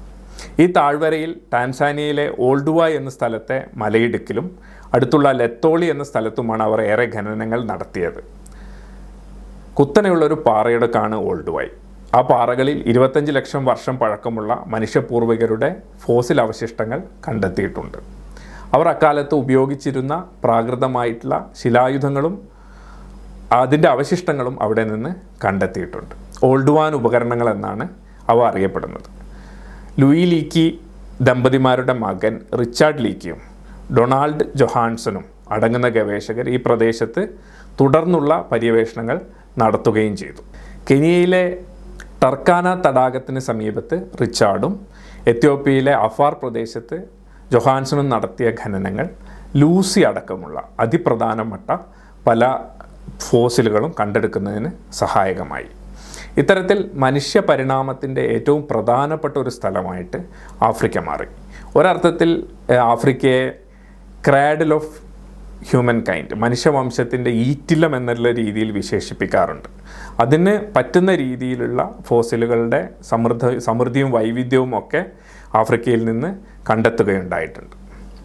ഈ താഴ്വരയിൽ ടാൻസാനിയയിലെ ഓൾഡുവ എന്ന സ്ഥലത്തെ മലയിടുക്കിലും അടുത്തുള്ള ലെത്തോളി എന്ന സ്ഥലത്തുമാണ് അവർ ഏറെ ഖനനങ്ങൾ നടത്തിയത് കുത്തനെയുള്ള ഒരു പാറയിടക്കാണ് ഓൾഡുവായി ആ പാറകളിൽ ഇരുപത്തഞ്ച് ലക്ഷം വർഷം പഴക്കമുള്ള മനുഷ്യപൂർവികരുടെ ഫോസിൽ അവശിഷ്ടങ്ങൾ കണ്ടെത്തിയിട്ടുണ്ട് അവർ അക്കാലത്ത് ഉപയോഗിച്ചിരുന്ന പ്രാകൃതമായിട്ടുള്ള ശിലായുധങ്ങളും അതിൻ്റെ അവശിഷ്ടങ്ങളും അവിടെ നിന്ന് കണ്ടെത്തിയിട്ടുണ്ട് ഓൾഡുവാൻ ഉപകരണങ്ങൾ എന്നാണ് അവ അറിയപ്പെടുന്നത് ലൂയി ലീക്കി ദമ്പതിമാരുടെ മകൻ റിച്ചാർഡ് ലീക്കിയും ഡൊണാൾഡ് ജൊഹാൻസണും അടങ്ങുന്ന ഗവേഷകർ ഈ പ്രദേശത്ത് തുടർന്നുള്ള പര്യവേഷണങ്ങൾ നടത്തുകയും ചെയ്തു കെനിയയിലെ ടർക്കാന തടാകത്തിന് സമീപത്ത് റിച്ചാർഡും എത്യോപ്യയിലെ അഫാർ പ്രദേശത്ത് ജൊഹാൻസണും നടത്തിയ ഖനനങ്ങൾ ലൂസി അടക്കമുള്ള അതിപ്രധാനപ്പെട്ട പല ഫോസിലുകളും കണ്ടെടുക്കുന്നതിന് സഹായകമായി ഇത്തരത്തിൽ മനുഷ്യ പരിണാമത്തിൻ്റെ ഏറ്റവും പ്രധാനപ്പെട്ട ഒരു സ്ഥലമായിട്ട് ആഫ്രിക്ക മാറി ഒരർത്ഥത്തിൽ ഏഹ്, ആഫ്രിക്കയെ ക്രാഡിൽ ഓഫ് ഹ്യൂമൻ കൈൻഡ് മനുഷ്യവംശത്തിൻ്റെ ഈറ്റില്ലം എന്നുള്ള രീതിയിൽ വിശേഷിപ്പിക്കാറുണ്ട് അതിന് പറ്റുന്ന രീതിയിലുള്ള ഫോസിലുകളുടെ സമൃദ്ധ സമൃദ്ധിയും വൈവിധ്യവും ഒക്കെ ആഫ്രിക്കയിൽ നിന്ന് കണ്ടെത്തുകയുണ്ടായിട്ടുണ്ട്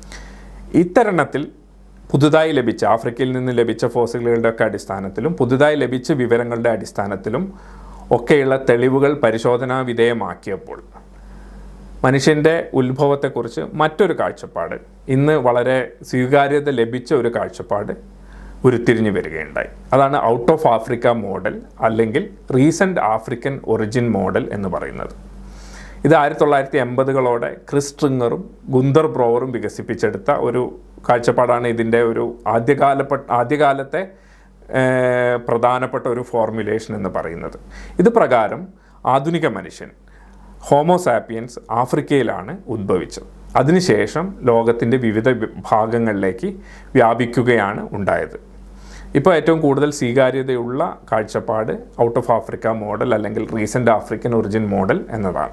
ഇത്തരണത്തിൽ പുതുതായി ലഭിച്ച ആഫ്രിക്കയിൽ നിന്ന് ലഭിച്ച ഫോസിലുകളുടെ ഒക്കെ അടിസ്ഥാനത്തിലും പുതുതായി ലഭിച്ച വിവരങ്ങളുടെ അടിസ്ഥാനത്തിലും ഒക്കെയുള്ള തെളിവുകൾ പരിശോധനാ വിധേയമാക്കിയപ്പോൾ മനുഷ്യൻ്റെ ഉത്ഭവത്തെക്കുറിച്ച് മറ്റൊരു കാഴ്ചപ്പാട് ഇന്ന് വളരെ സ്വീകാര്യത ലഭിച്ച ഒരു കാഴ്ചപ്പാട് ഉരുത്തിരിഞ്ഞു വരികയുണ്ടായി അതാണ് ഔട്ട് ഓഫ് ആഫ്രിക്ക മോഡൽ അല്ലെങ്കിൽ റീസെൻ്റ് ആഫ്രിക്കൻ ഒറിജിൻ മോഡൽ എന്ന് പറയുന്നത് ഇത് ആയിരത്തി തൊള്ളായിരത്തി എൺപതുകളോടെ ക്രിസ് ട്രിങ്ങറും ഗുന്തർ ബ്രോവറും വികസിപ്പിച്ചെടുത്ത ഒരു കാഴ്ചപ്പാടാണ് ഇതിൻ്റെ ഒരു ആദ്യകാലപ്പെട്ട ആദ്യകാലത്തെ ഏർ, പ്രധാനപ്പെട്ട ഒരു ഫോർമുലേഷൻ എന്ന് പറയുന്നത് ഇത് പ്രകാരം ആധുനിക മനുഷ്യൻ ഹോമോസാപ്പിയൻസ് ആഫ്രിക്കയിലാണ് ഉദ്ഭവിച്ചത് അതിനുശേഷം ലോകത്തിൻ്റെ വിവിധ വി- ഭാഗങ്ങളിലേക്ക് വ്യാപിക്കുകയാണ് ഉണ്ടായത് ഇപ്പോൾ ഏറ്റവും കൂടുതൽ സ്വീകാര്യതയുള്ള കാഴ്ചപ്പാട് ഔട്ട് ഓഫ് ആഫ്രിക്ക മോഡൽ അല്ലെങ്കിൽ റീസെൻ്റ് ആഫ്രിക്കൻ ഒറിജിൻ മോഡൽ എന്നതാണ്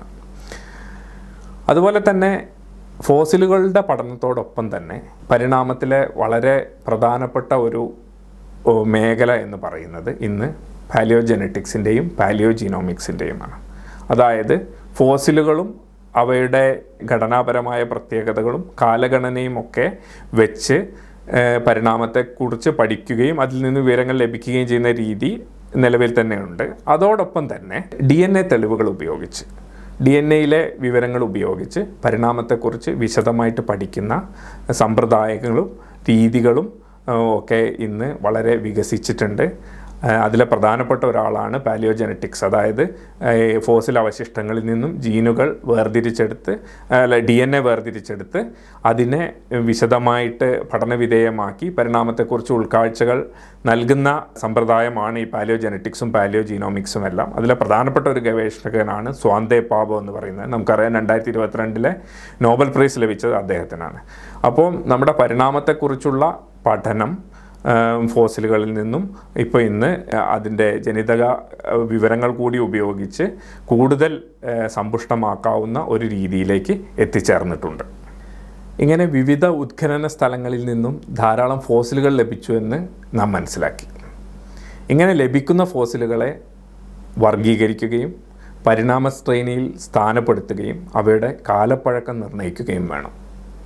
അതുപോലെ തന്നെ ഫോസിലുകളുടെ പഠനത്തോടൊപ്പം തന്നെ പരിണാമത്തിലെ വളരെ പ്രധാനപ്പെട്ട ഒരു ഓ, മേഖല എന്ന് പറയുന്നത് ഇന്ന് പാലിയോ ജെനറ്റിക്സിൻ്റെയും പാലിയോ ജീനോമിക്സിൻ്റെയുമാണ് അതായത് ഫോസിലുകളും അവയുടെ ഘടനാപരമായ പ്രത്യേകതകളും കാലഗണനയും ഒക്കെ വെച്ച് ഏഹ്, പരിണാമത്തെക്കുറിച്ച് പഠിക്കുകയും അതിൽ നിന്ന് വിവരങ്ങൾ ലഭിക്കുകയും ചെയ്യുന്ന രീതി നിലവിൽ തന്നെയുണ്ട് അതോടൊപ്പം തന്നെ ഡി എൻ എ തെളിവുകൾ ഉപയോഗിച്ച് ഡി എൻ എയിലെ വിവരങ്ങൾ ഉപയോഗിച്ച് പരിണാമത്തെക്കുറിച്ച് വിശദമായിട്ട് പഠിക്കുന്ന സമ്പ്രദായങ്ങളും രീതികളും ആ, ഒക്കെ ഇന്ന് വളരെ വികസിച്ചിട്ടുണ്ട് ആ, അതിലെ പ്രധാനപ്പെട്ട ഒരാളാണ് പാലിയോജനറ്റിക്സ് അതായത് ആ, ഈ ഫോസിൽ അവശിഷ്ടങ്ങളിൽ നിന്നും ജീനുകൾ വേർതിരിച്ചെടുത്ത് അല്ല ഡി എൻ എ വേർതിരിച്ചെടുത്ത് അതിനെ വിശദമായിട്ട് പഠനവിധേയമാക്കി പരിണാമത്തെക്കുറിച്ച് ഉൾക്കാഴ്ചകൾ നൽകുന്ന സമ്പ്രദായമാണ് ഈ പാലിയോജനറ്റിക്സും പാലിയോ ജീനോമിക്സും എല്ലാം അതിലെ പ്രധാനപ്പെട്ട ഒരു ഗവേഷകനാണ് സ്വാന്തേ പാബോ എന്ന് പറയുന്നത് നമുക്കറിയാം രണ്ടായിരത്തി ഇരുപത്തിരണ്ടിലെ നോബൽ പ്രൈസ് ലഭിച്ചത് അദ്ദേഹത്തിനാണ് അപ്പോൾ നമ്മുടെ പരിണാമത്തെക്കുറിച്ചുള്ള പഠനം ആം, ഫോസിലുകളിൽ നിന്നും ഇപ്പോൾ ഇന്ന് അതിൻ്റെ ജനിതക ആ, വിവരങ്ങൾ കൂടി ഉപയോഗിച്ച് കൂടുതൽ ആ, സമ്പുഷ്ടമാക്കാവുന്ന ഒരു രീതിയിലേക്ക് എത്തിച്ചേർന്നിട്ടുണ്ട് ഇങ്ങനെ വിവിധ ഉത്ഖനന സ്ഥലങ്ങളിൽ നിന്നും ധാരാളം ഫോസിലുകൾ ലഭിച്ചു എന്ന് നാം മനസ്സിലാക്കി ഇങ്ങനെ ലഭിക്കുന്ന ഫോസിലുകളെ വർഗീകരിക്കുകയും പരിണാമ ശ്രേണിയിൽ സ്ഥാനപ്പെടുത്തുകയും അവയുടെ കാലപ്പഴക്കം നിർണ്ണയിക്കുകയും വേണം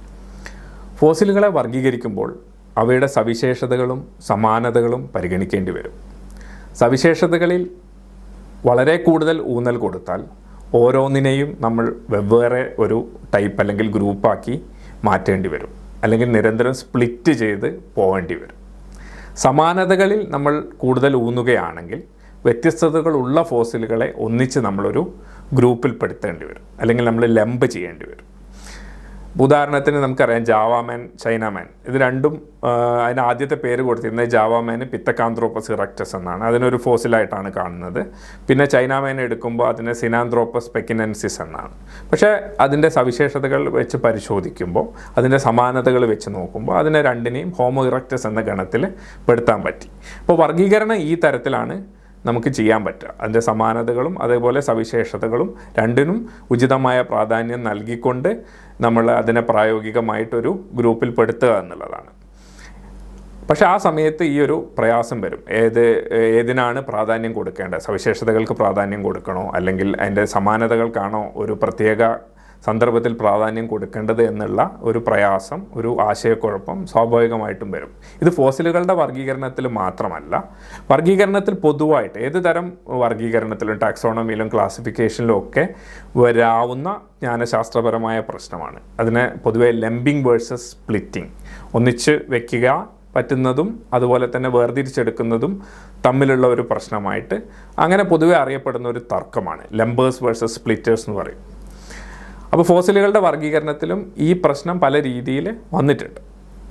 ഫോസിലുകളെ വർഗീകരിക്കുമ്പോൾ അവയുടെ സവിശേഷതകളും സമാനതകളും പരിഗണിക്കേണ്ടി വരും സവിശേഷതകളിൽ വളരെ കൂടുതൽ ഊന്നൽ കൊടുത്താൽ ഓരോന്നിനെയും നമ്മൾ വെവ്വേറെ ഒരു ടൈപ്പ് അല്ലെങ്കിൽ ഗ്രൂപ്പാക്കി മാറ്റേണ്ടി വരും അല്ലെങ്കിൽ നിരന്തരം സ്പ്ലിറ്റ് ചെയ്ത് പോകേണ്ടി വരും സമാനതകളിൽ നമ്മൾ കൂടുതൽ ഊന്നുകയാണെങ്കിൽ വ്യത്യസ്തതകളുള്ള ഫോസിലുകളെ ഒന്നിച്ച് നമ്മളൊരു ഗ്രൂപ്പിൽ പെടുത്തേണ്ടി വരും അല്ലെങ്കിൽ നമ്മൾ ലംബ് ചെയ്യേണ്ടി വരും ഉദാഹരണത്തിന് നമുക്കറിയാം ജാവാമാൻ ചൈനാമാൻ ഇത് രണ്ടും ആ, അതിന് ആദ്യത്തെ പേര് കൊടുത്തിരുന്നത് ജാവാമാന് പിത്തക്കാന്ത്രോപ്പസ് ഇറക്റ്റസ് എന്നാണ് അതിനൊരു ഫോസിലായിട്ടാണ് കാണുന്നത് പിന്നെ ചൈനാമാൻ എടുക്കുമ്പോൾ അതിനെ സിനാന്ത്രോപ്പസ് പെക്കിനൻസിസ് എന്നാണ് പക്ഷേ അതിൻ്റെ സവിശേഷതകൾ വെച്ച് പരിശോധിക്കുമ്പോൾ അതിൻ്റെ സമാനതകൾ വെച്ച് നോക്കുമ്പോൾ അതിനെ രണ്ടിനെയും ഹോമോ ഇറക്റ്റസ് എന്ന ഗണത്തിൽ പെടുത്താൻ പറ്റി അപ്പോൾ വർഗീകരണം ഈ തരത്തിലാണ് നമുക്ക് ചെയ്യാൻ പറ്റുക അതിൻ്റെ സമാനതകളും അതേപോലെ സവിശേഷതകളും രണ്ടിനും ഉചിതമായ പ്രാധാന്യം നൽകിക്കൊണ്ട് നമ്മൾ അതിനെ പ്രായോഗികമായിട്ടൊരു ഗ്രൂപ്പിൽ പെടുത്തുക എന്നുള്ളതാണ് പക്ഷെ ആ സമയത്ത് ഈ ഒരു പ്രയാസം വരും ഏത് ഏതിനാണ് പ്രാധാന്യം കൊടുക്കേണ്ടത് സവിശേഷതകൾക്ക് പ്രാധാന്യം കൊടുക്കണോ അല്ലെങ്കിൽ അതിൻ്റെ സമാനതകൾക്കാണോ ഒരു പ്രത്യേക സന്ദർഭത്തിൽ പ്രാധാന്യം കൊടുക്കേണ്ടത് എന്നുള്ള ഒരു പ്രയാസം ഒരു ആശയക്കുഴപ്പം സ്വാഭാവികമായിട്ടും വരും ഇത് ഫോസിലുകളുടെ വർഗീകരണത്തിൽ മാത്രമല്ല വർഗീകരണത്തിൽ പൊതുവായിട്ട് ഏത് തരം വർഗീകരണത്തിലും ടാക്സോണമിയിലും ക്ലാസിഫിക്കേഷനിലും ഒക്കെ വരാവുന്ന ജ്ഞാനശാസ്ത്രപരമായ പ്രശ്നമാണ് അതിനെ പൊതുവെ ലെമ്പിംഗ് വേഴ്സസ് സ്പ്ലിറ്റിംഗ് ഒന്നിച്ച് വെക്കുക പറ്റുന്നതും അതുപോലെ തന്നെ വേർതിരിച്ചെടുക്കുന്നതും തമ്മിലുള്ള ഒരു പ്രശ്നമായിട്ട് അങ്ങനെ പൊതുവെ അറിയപ്പെടുന്ന ഒരു തർക്കമാണ് ലംബേഴ്സ് വേഴ്സസ് സ്പ്ലിറ്റേഴ്സ് എന്ന് പറയും അപ്പോൾ ഫോസിലുകളുടെ വർഗീകരണത്തിലും ഈ പ്രശ്നം പല രീതിയിൽ വന്നിട്ടുണ്ട്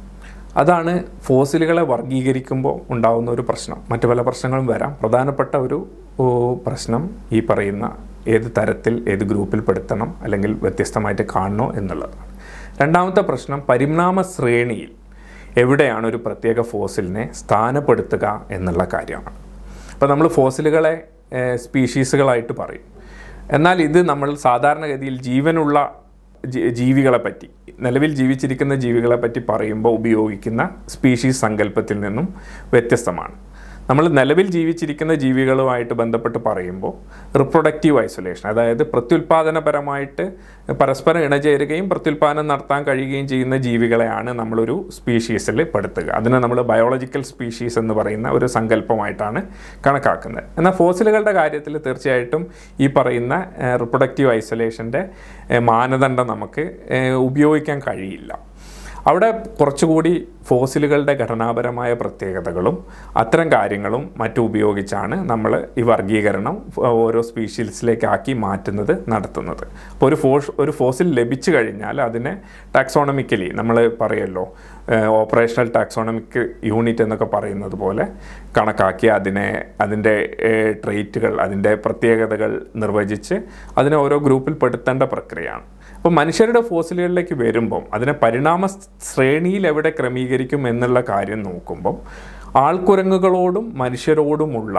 അതാണ് ഫോസിലുകളെ വർഗീകരിക്കുമ്പോൾ ഉണ്ടാകുന്ന ഒരു പ്രശ്നം മറ്റു പല പ്രശ്നങ്ങളും വരാം പ്രധാനപ്പെട്ട ഒരു ഓ, പ്രശ്നം ഈ പറയുന്ന ഏത് തരത്തിൽ ഏത് ഗ്രൂപ്പിൽ പെടുത്തണം അല്ലെങ്കിൽ വ്യത്യസ്തമായിട്ട് കാണണോ എന്നുള്ളതാണ് രണ്ടാമത്തെ പ്രശ്നം പരിണാമ ശ്രേണിയിൽ എവിടെയാണ് ഒരു പ്രത്യേക ഫോസിലിനെ സ്ഥാനപ്പെടുത്തുക എന്നുള്ള കാര്യമാണ് അപ്പോൾ നമ്മൾ ഫോസിലുകളെ സ്പീഷീസുകളായിട്ട് പറയും എന്നാൽ ഇത് നമ്മൾ സാധാരണഗതിയിൽ ജീവനുള്ള ജീ- ജീവികളെ പറ്റി നിലവിൽ ജീവിച്ചിരിക്കുന്ന ജീവികളെ പറ്റി പറയുമ്പോൾ ഉപയോഗിക്കുന്ന സ്പീഷീസ് സങ്കല്പത്തിൽ നിന്നും വ്യത്യസ്തമാണ് നമ്മൾ നിലവിൽ ജീവിച്ചിരിക്കുന്ന ജീവികളുമായിട്ട് ബന്ധപ്പെട്ട് പറയുമ്പോൾ റിപ്രൊഡക്റ്റീവ് ഐസൊലേഷൻ അതായത് പ്രത്യുൽപാദനപരമായിട്ട് പരസ്പരം ഇണചേരുകയും പ്രത്യുൽപാദനം നടത്താൻ കഴിയുകയും ചെയ്യുന്ന ജീവികളെയാണ് നമ്മളൊരു സ്പീഷീസിൽ പെടുത്തുക അതിനെ നമ്മൾ ബയോളജിക്കൽ സ്പീഷീസ് എന്ന് പറയുന്ന ഒരു സങ്കല്പമായിട്ടാണ് കണക്കാക്കുന്നത് എന്നാൽ ഫോസിലുകളുടെ കാര്യത്തിൽ തീർച്ചയായിട്ടും ഈ പറയുന്ന റിപ്രൊഡക്റ്റീവ് ഐസൊലേഷൻ്റെ മാനദണ്ഡം നമുക്ക് ഏഹ്, ഉപയോഗിക്കാൻ കഴിയില്ല അവിടെ കുറച്ചുകൂടി ഫോസിലുകളുടെ ഘടനാപരമായ പ്രത്യേകതകളും അത്തരം കാര്യങ്ങളും മറ്റും ഉപയോഗിച്ചാണ് നമ്മൾ ഈ വർഗീകരണം ഫ- ഓരോ സ്പീഷീസിലേക്കാക്കി മാറ്റുന്നത് നടത്തുന്നത് അപ്പോൾ ഒരു ഫോസ് ഒരു ഫോസിൽ ലഭിച്ചു കഴിഞ്ഞാൽ അതിനെ ടാക്സോണമിക്കലി നമ്മൾ പറയുമല്ലോ ഓപ്പറേഷണൽ ടാക്സോണമിക് യൂണിറ്റ് എന്നൊക്കെ പറയുന്നത് പോലെ കണക്കാക്കി അതിനെ അതിൻ്റെ ട്രേറ്റുകൾ അതിൻ്റെ പ്രത്യേകതകൾ നിർവചിച്ച് അതിനെ ഓരോ ഗ്രൂപ്പിൽ പെടുത്തേണ്ട പ്രക്രിയയാണ് അപ്പോൾ മനുഷ്യരുടെ ഫോസിലുകളിലേക്ക് വരുമ്പം അതിനെ പരിണാമ ശ്രേണിയിൽ എവിടെ ക്രമീകരിക്കും എന്നുള്ള കാര്യം നോക്കുമ്പം ആൾക്കുരങ്ങുകളോടും മനുഷ്യരോടുമുള്ള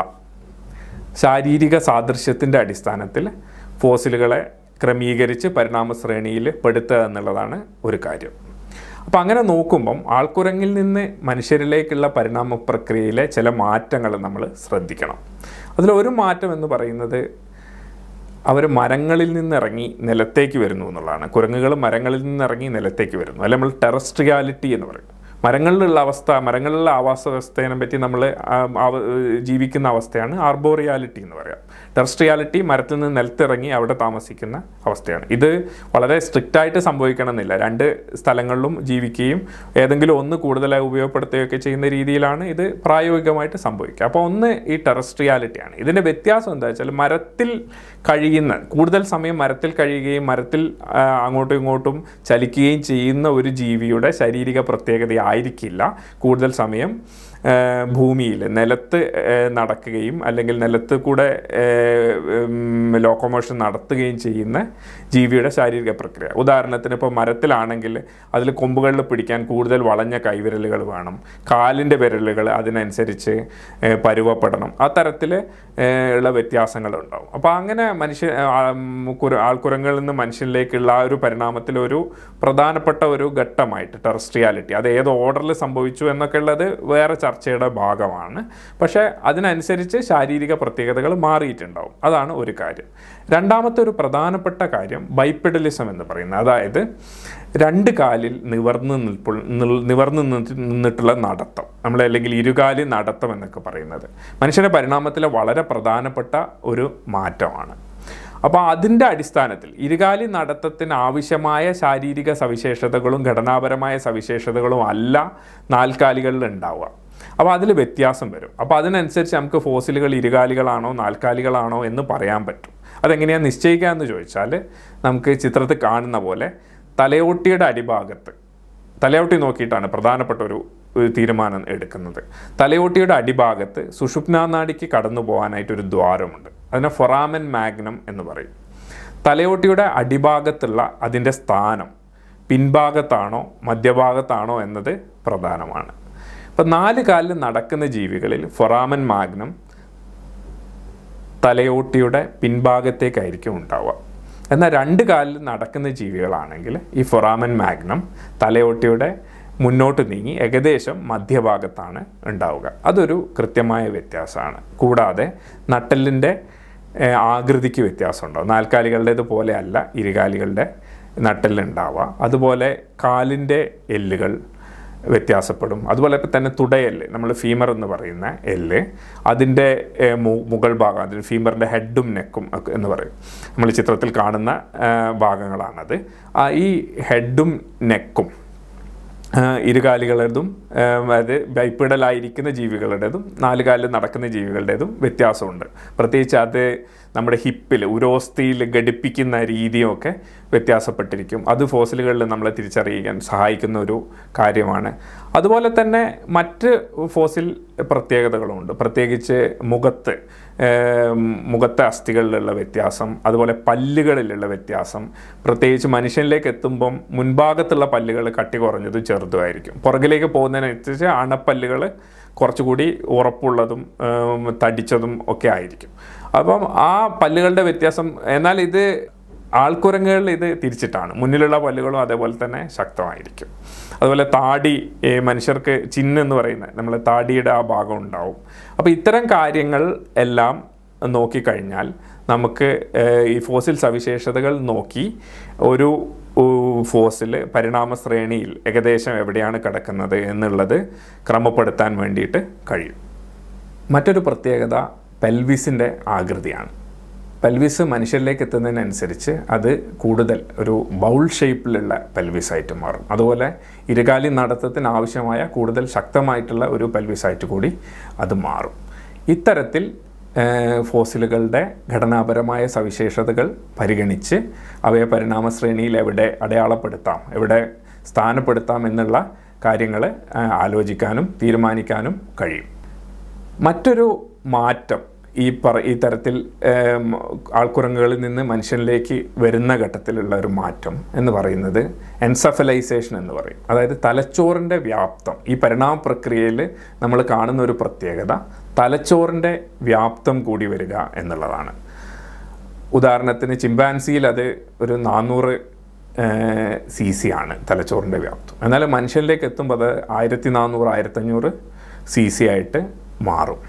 ശാരീരിക സാദൃശ്യത്തിൻ്റെ അടിസ്ഥാനത്തിൽ ഫോസിലുകളെ ക്രമീകരിച്ച് പരിണാമ ശ്രേണിയിൽ പെടുത്തുക എന്നുള്ളതാണ് ഒരു കാര്യം അപ്പോൾ അങ്ങനെ നോക്കുമ്പം ആൾക്കുരങ്ങിൽ നിന്ന് മനുഷ്യരിലേക്കുള്ള പരിണാമ പ്രക്രിയയിലെ ചില മാറ്റങ്ങൾ നമ്മൾ ശ്രദ്ധിക്കണം അതിലൊരു മാറ്റം എന്ന് പറയുന്നത് അവർ മരങ്ങളിൽ നിന്നിറങ്ങി നിലത്തേക്ക് വരുന്നു എന്നുള്ളതാണ് കുരങ്ങുകൾ മരങ്ങളിൽ നിന്നിറങ്ങി നിലത്തേക്ക് വരുന്നു അല്ലെ നമ്മൾ ടെറസ്ട്രിയാലിറ്റി എന്ന് പറയും മരങ്ങളിലുള്ള അവസ്ഥ മരങ്ങളിലുള്ള ആവാസ വ്യവസ്ഥയെ പറ്റി നമ്മൾ ജീവിക്കുന്ന അവസ്ഥയാണ് ആർബോറിയാലിറ്റി എന്ന് പറയാം ടെറസ്ട്രിയാലിറ്റി മരത്തിൽ നിന്ന് നിലത്തിറങ്ങി അവിടെ താമസിക്കുന്ന അവസ്ഥയാണ് ഇത് വളരെ സ്ട്രിക്റ്റ് ആയിട്ട് സംഭവിക്കണമെന്നില്ല രണ്ട് സ്ഥലങ്ങളിലും ജീവിക്കുകയും ഏതെങ്കിലും ഒന്ന് കൂടുതലായി ഉപയോഗപ്പെടുത്തുകയൊക്കെ ചെയ്യുന്ന രീതിയിലാണ് ഇത് പ്രായോഗികമായിട്ട് സംഭവിക്കുക അപ്പോൾ ഒന്ന് ഈ ടെറസ്ട്രിയാലിറ്റിയാണ് ഇതിൻ്റെ വ്യത്യാസം എന്താ വെച്ചാൽ മരത്തിൽ കഴിയുന്ന കൂടുതൽ സമയം മരത്തിൽ കഴിയുകയും മരത്തിൽ ആ, അങ്ങോട്ടും ഇങ്ങോട്ടും ചലിക്കുകയും ചെയ്യുന്ന ഒരു ജീവിയുടെ ശാരീരിക പ്രത്യേകത ആയിരിക്കില്ല കൂടുതൽ സമയം ആ, ഭൂമിയിൽ നിലത്ത് ആ, നടക്കുകയും അല്ലെങ്കിൽ നിലത്ത് കൂടെ ലോക്കോമോഷൻ നടത്തുകയും ചെയ്യുന്ന ജീവിയുടെ ശാരീരിക പ്രക്രിയ ഉദാഹരണത്തിന് ഇപ്പോൾ മരത്തിലാണെങ്കിൽ അതിൽ കൊമ്പുകളിൽ പിടിക്കാൻ കൂടുതൽ വളഞ്ഞ കൈവിരലുകൾ വേണം കാലിൻ്റെ വിരലുകൾ അതിനനുസരിച്ച് ഏ, പരുവപ്പെടണം ആ തരത്തിൽ ഉള്ള വ്യത്യാസങ്ങളുണ്ടാവും അപ്പോൾ അങ്ങനെ മനുഷ്യ ആ, ഉം, കുര- ആൾക്കുരങ്ങളിൽ നിന്ന് മനുഷ്യനിലേക്കുള്ള ആ ഒരു പരിണാമത്തിൽ ഒരു പ്രധാനപ്പെട്ട ഒരു ഘട്ടമായിട്ട് ടെറസ്ട്രിയാലിറ്റി അത് ഏത് ഓർഡറിൽ സംഭവിച്ചു എന്നൊക്കെ ഉള്ളത് വേറെ ചർച്ചയുടെ ഭാഗമാണ് പക്ഷേ അതിനനുസരിച്ച് ശാരീരിക പ്രത്യേകതകൾ മാറിയിട്ടുണ്ടാവും അതാണ് ഒരു കാര്യം രണ്ടാമത്തെ ഒരു പ്രധാനപ്പെട്ട കാര്യം ബൈപ്പെഡലിസം എന്ന് പറയുന്നത് അതായത് രണ്ട് കാലിൽ നിവർന്ന് നിൽപ്പുൾ നിൽ- നിവർന്ന് നിന്നിട്ട് നിന്നിട്ടുള്ള നടത്തം നമ്മൾ അല്ലെങ്കിൽ ഇരുകാലി നടത്തം എന്നൊക്കെ പറയുന്നത് മനുഷ്യൻ്റെ പരിണാമത്തിലെ വളരെ പ്രധാനപ്പെട്ട ഒരു മാറ്റമാണ് അപ്പോൾ അതിൻ്റെ അടിസ്ഥാനത്തിൽ ഇരുകാലി നടത്തത്തിന് ആവശ്യമായ ശാരീരിക സവിശേഷതകളും ഘടനാപരമായ സവിശേഷതകളും അല്ല നാൽക്കാലികളിൽ ഉണ്ടാവുക അപ്പോൾ അതിൽ വ്യത്യാസം വരും അപ്പോൾ അതിനനുസരിച്ച് നമുക്ക് ഫോസിലുകൾ ഇരുകാലികളാണോ നാൽക്കാലികളാണോ എന്ന് പറയാൻ പറ്റും അതെങ്ങനെയാണ് നിശ്ചയിക്കുക എന്ന് ചോദിച്ചാൽ നമുക്ക് ചിത്രത്തിൽ കാണുന്ന പോലെ തലയോട്ടിയുടെ അടിഭാഗത്ത് തലയോട്ടി നോക്കിയിട്ടാണ് പ്രധാനപ്പെട്ട ഒരു ഒരു തീരുമാനം എടുക്കുന്നത് തലയോട്ടിയുടെ അടിഭാഗത്ത് സുഷുപ്നാനാടിക്ക് കടന്നു പോകാനായിട്ട് ഒരു ദ്വാരമുണ്ട് അതിനെ ഫൊറാമൻ മാഗ്നം എന്ന് പറയും തലയോട്ടിയുടെ അടിഭാഗത്തുള്ള അതിൻ്റെ സ്ഥാനം പിൻഭാഗത്താണോ മധ്യഭാഗത്താണോ എന്നത് പ്രധാനമാണ് ഇപ്പം നാല് കാലിൽ നടക്കുന്ന ജീവികളിൽ ഫൊറാമൻ മാഗ്നം തലയോട്ടിയുടെ പിൻഭാഗത്തേക്കായിരിക്കും ഉണ്ടാവുക എന്നാൽ രണ്ട് കാലിൽ നടക്കുന്ന ജീവികളാണെങ്കിൽ ഈ ഫൊറാമൻ മാഗ്നം തലയോട്ടിയുടെ മുന്നോട്ട് നീങ്ങി ഏകദേശം മധ്യഭാഗത്താണ് ഉണ്ടാവുക അതൊരു കൃത്യമായ വ്യത്യാസമാണ് കൂടാതെ നട്ടലിൻ്റെ ഏഹ്, ആകൃതിക്ക് വ്യത്യാസം ഉണ്ടാവും നാൽക്കാലികളുടേത് പോലെ അല്ല ഇരുകാലികളുടെ നട്ടലുണ്ടാവുക അതുപോലെ കാലിൻ്റെ എല്ലുകൾ വ്യത്യാസപ്പെടും അതുപോലെ ഇപ്പം തന്നെ തുടയെല്ല് നമ്മൾ ഫീമർ എന്ന് പറയുന്ന എല്ല് അതിൻ്റെ ഏഹ്, മു- മുകൾ ഭാഗം അതിന് ഫീമറിൻ്റെ ഹെഡും നെക്കും ഒക്കെ എന്ന് പറയും നമ്മൾ ചിത്രത്തിൽ കാണുന്ന ഏഹ്, ഭാഗങ്ങളാണത് ആ ഈ ഹെഡും നെക്കും ആഹ് ഇരുകാലികളുടേതും ആഹ് അതായത് ബൈപ്പിടലായിരിക്കുന്ന ജീവികളുടേതും നാല് കാലിൽ നടക്കുന്ന ജീവികളുടേതും വ്യത്യാസമുണ്ട് പ്രത്യേകിച്ച് അത് നമ്മുടെ ഹിപ്പിൽ ഉരോസ്ഥിയിൽ ഘടിപ്പിക്കുന്ന രീതിയൊക്കെ വ്യത്യാസപ്പെട്ടിരിക്കും അത് ഫോസിലുകളിൽ നമ്മളെ തിരിച്ചറിയിക്കാൻ സഹായിക്കുന്ന ഒരു കാര്യമാണ് അതുപോലെ തന്നെ മറ്റ് ഫോസിൽ പ്രത്യേകതകളുമുണ്ട് പ്രത്യേകിച്ച് മുഖത്ത് ഏഹ് മുഖത്തെ അസ്ഥികളിലുള്ള വ്യത്യാസം അതുപോലെ പല്ലുകളിലുള്ള വ്യത്യാസം പ്രത്യേകിച്ച് മനുഷ്യനിലേക്ക് എത്തുമ്പം മുൻഭാഗത്തുള്ള പല്ലുകൾ കട്ടി കുറഞ്ഞതും ചെറുതുമായിരിക്കും പുറകിലേക്ക് പോകുന്നതിനനുസരിച്ച് അണപ്പല്ലുകൾ കുറച്ചുകൂടി ഉറപ്പുള്ളതും ഏം, തടിച്ചതും ഒക്കെ ആയിരിക്കും അപ്പം ആ പല്ലുകളുടെ വ്യത്യാസം എന്നാൽ ഇത് ആൾക്കുരങ്ങുകളിൽ ഇത് തിരിച്ചിട്ടാണ് മുന്നിലുള്ള പല്ലുകളും അതേപോലെ തന്നെ ശക്തമായിരിക്കും അതുപോലെ താടി ഏ, മനുഷ്യർക്ക് ചിന്നെന്ന് പറയുന്ന നമ്മളെ താടിയുടെ ആ ഭാഗം ഉണ്ടാവും അപ്പോൾ ഇത്തരം കാര്യങ്ങൾ എല്ലാം നോക്കിക്കഴിഞ്ഞാൽ നമുക്ക് ഏ, ഈ ഫോസിൽ സവിശേഷതകൾ നോക്കി ഒരു ഫോസിൽ പരിണാമ ശ്രേണിയിൽ ഏകദേശം എവിടെയാണ് കിടക്കുന്നത് എന്നുള്ളത് ക്രമപ്പെടുത്താൻ വേണ്ടിയിട്ട് കഴിയും മറ്റൊരു പ്രത്യേകത പെൽവിസിൻ്റെ ആകൃതിയാണ് പെൽവിസ് മനുഷ്യരിലേക്ക് എത്തുന്നതിനനുസരിച്ച് അത് കൂടുതൽ ഒരു ബൗൾ ഷേപ്പിലുള്ള പെൽവിസായിട്ട് മാറും അതുപോലെ ഇരുകാലി നടത്തത്തിന് ആവശ്യമായ കൂടുതൽ ശക്തമായിട്ടുള്ള ഒരു പെൽവിസായിട്ട് കൂടി അത് മാറും ഇത്തരത്തിൽ ഏഹ്, ഫോസിലുകളുടെ ഘടനാപരമായ സവിശേഷതകൾ പരിഗണിച്ച് അവയെ പരിണാമ ശ്രേണിയിൽ എവിടെ അടയാളപ്പെടുത്താം എവിടെ സ്ഥാനപ്പെടുത്താം എന്നുള്ള കാര്യങ്ങൾ ആലോചിക്കാനും തീരുമാനിക്കാനും കഴിയും മറ്റൊരു മാറ്റം ഈ പറ ഈ തരത്തിൽ ഏം, ആൾക്കുരങ്ങുകളിൽ നിന്ന് മനുഷ്യനിലേക്ക് വരുന്ന ഘട്ടത്തിലുള്ള ഒരു മാറ്റം എന്ന് പറയുന്നത് എൻസഫലൈസേഷൻ എന്ന് പറയും അതായത് തലച്ചോറിൻ്റെ വ്യാപ്തം ഈ പരിണാമ പ്രക്രിയയിൽ നമ്മൾ കാണുന്ന ഒരു പ്രത്യേകത തലച്ചോറിൻ്റെ വ്യാപ്തം കൂടി വരിക എന്നുള്ളതാണ് ഉദാഹരണത്തിന് ചിമ്പാൻസിയിൽ അത് ഒരു നാനൂറ് സി സി ആണ് തലച്ചോറിൻ്റെ വ്യാപ്തം എന്നാൽ മനുഷ്യനിലേക്ക് എത്തുമ്പോൾ അത് ആയിരത്തി നാനൂറ് ആയിരത്തഞ്ഞൂറ് സി സി ആയിട്ട് മാറും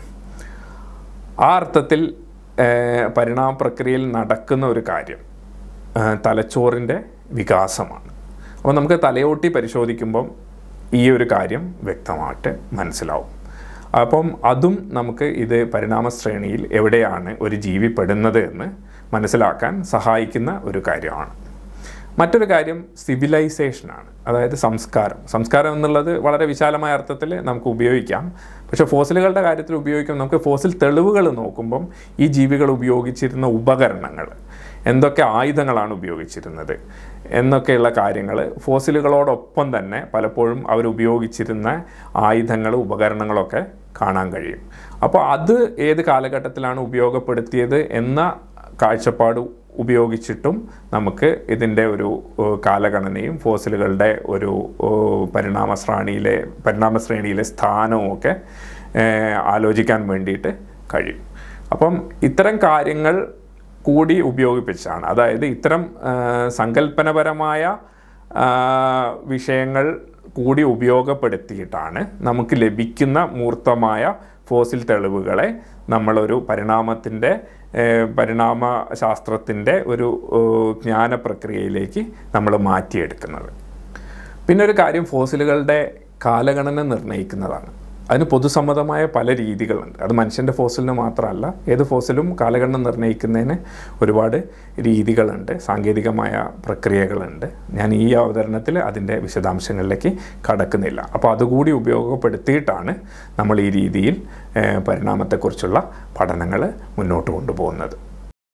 ആ അർത്ഥത്തിൽ ഏഹ്, പരിണാമ പ്രക്രിയയിൽ നടക്കുന്ന ഒരു കാര്യം ഏഹ്, തലച്ചോറിൻ്റെ വികാസമാണ് അപ്പോൾ നമുക്ക് തലയോട്ടി പരിശോധിക്കുമ്പം ഈ ഒരു കാര്യം വ്യക്തമായിട്ട് മനസ്സിലാവും അപ്പം അതും നമുക്ക് ഇത് പരിണാമ ശ്രേണിയിൽ എവിടെയാണ് ഒരു ജീവി പെടുന്നത് എന്ന് മനസ്സിലാക്കാൻ സഹായിക്കുന്ന ഒരു കാര്യമാണ് മറ്റൊരു കാര്യം സിവിലൈസേഷനാണ് അതായത് സംസ്കാരം സംസ്കാരം എന്നുള്ളത് വളരെ വിശാലമായ അർത്ഥത്തിൽ നമുക്ക് ഉപയോഗിക്കാം പക്ഷേ ഫോസിലുകളുടെ കാര്യത്തിൽ ഉപയോഗിക്കും നമുക്ക് ഫോസിൽ തെളിവുകൾ നോക്കുമ്പം ഈ ജീവികൾ ഉപയോഗിച്ചിരുന്ന ഉപകരണങ്ങൾ എന്തൊക്കെ ആയുധങ്ങളാണ് ഉപയോഗിച്ചിരുന്നത് എന്നൊക്കെയുള്ള കാര്യങ്ങൾ ഫോസിലുകളോടൊപ്പം തന്നെ പലപ്പോഴും അവർ ഉപയോഗിച്ചിരുന്ന ആയുധങ്ങൾ ഉപകരണങ്ങളൊക്കെ കാണാൻ കഴിയും അപ്പോൾ അത് ഏത് കാലഘട്ടത്തിലാണ് ഉപയോഗപ്പെടുത്തിയത് എന്ന കാഴ്ചപ്പാട് ഉപയോഗിച്ചിട്ടും നമുക്ക് ഇതിൻ്റെ ഒരു ഏഹ്, കാലഗണനയും ഫോസിലുകളുടെ ഒരു ഏഹ്, പരിണാമ ശ്രേണിയിലെ പരിണാമ ശ്രേണിയിലെ സ്ഥാനവും ഒക്കെ ഏഹ്, ആലോചിക്കാൻ വേണ്ടിയിട്ട് കഴിയും അപ്പം ഇത്തരം കാര്യങ്ങൾ കൂടി ഉപയോഗിപ്പിച്ചാണ് അതായത് ഇത്തരം ഏഹ്, സങ്കല്പനപരമായ ആ, വിഷയങ്ങൾ കൂടി ഉപയോഗപ്പെടുത്തിയിട്ടാണ് നമുക്ക് ലഭിക്കുന്ന മൂർത്തമായ ഫോസിൽ തെളിവുകളെ നമ്മളൊരു പരിണാമത്തിൻ്റെ ഏഹ്, പരിണാമ ശാസ്ത്രത്തിൻ്റെ ഒരു ഏഹ്, ജ്ഞാന പ്രക്രിയയിലേക്ക് നമ്മൾ മാറ്റിയെടുക്കുന്നത് പിന്നെ ഒരു കാര്യം ഫോസിലുകളുടെ കാലഗണന നിർണ്ണയിക്കുന്നതാണ് അതിന് പൊതുസമ്മതമായ പല രീതികളുണ്ട് അത് മനുഷ്യൻ്റെ ഫോസിലിന് മാത്രമല്ല ഏത് ഫോസിലും കാലഗണന നിർണ്ണയിക്കുന്നതിന് ഒരുപാട് രീതികളുണ്ട് സാങ്കേതികമായ പ്രക്രിയകളുണ്ട് ഞാൻ ഈ അവതരണത്തിൽ അതിൻ്റെ വിശദാംശങ്ങളിലേക്ക് കടക്കുന്നില്ല അപ്പോൾ അതുകൂടി ഉപയോഗപ്പെടുത്തിയിട്ടാണ് നമ്മൾ ഈ രീതിയിൽ ഏഹ്, പരിണാമത്തെക്കുറിച്ചുള്ള പഠനങ്ങൾ മുന്നോട്ട് കൊണ്ടുപോകുന്നത്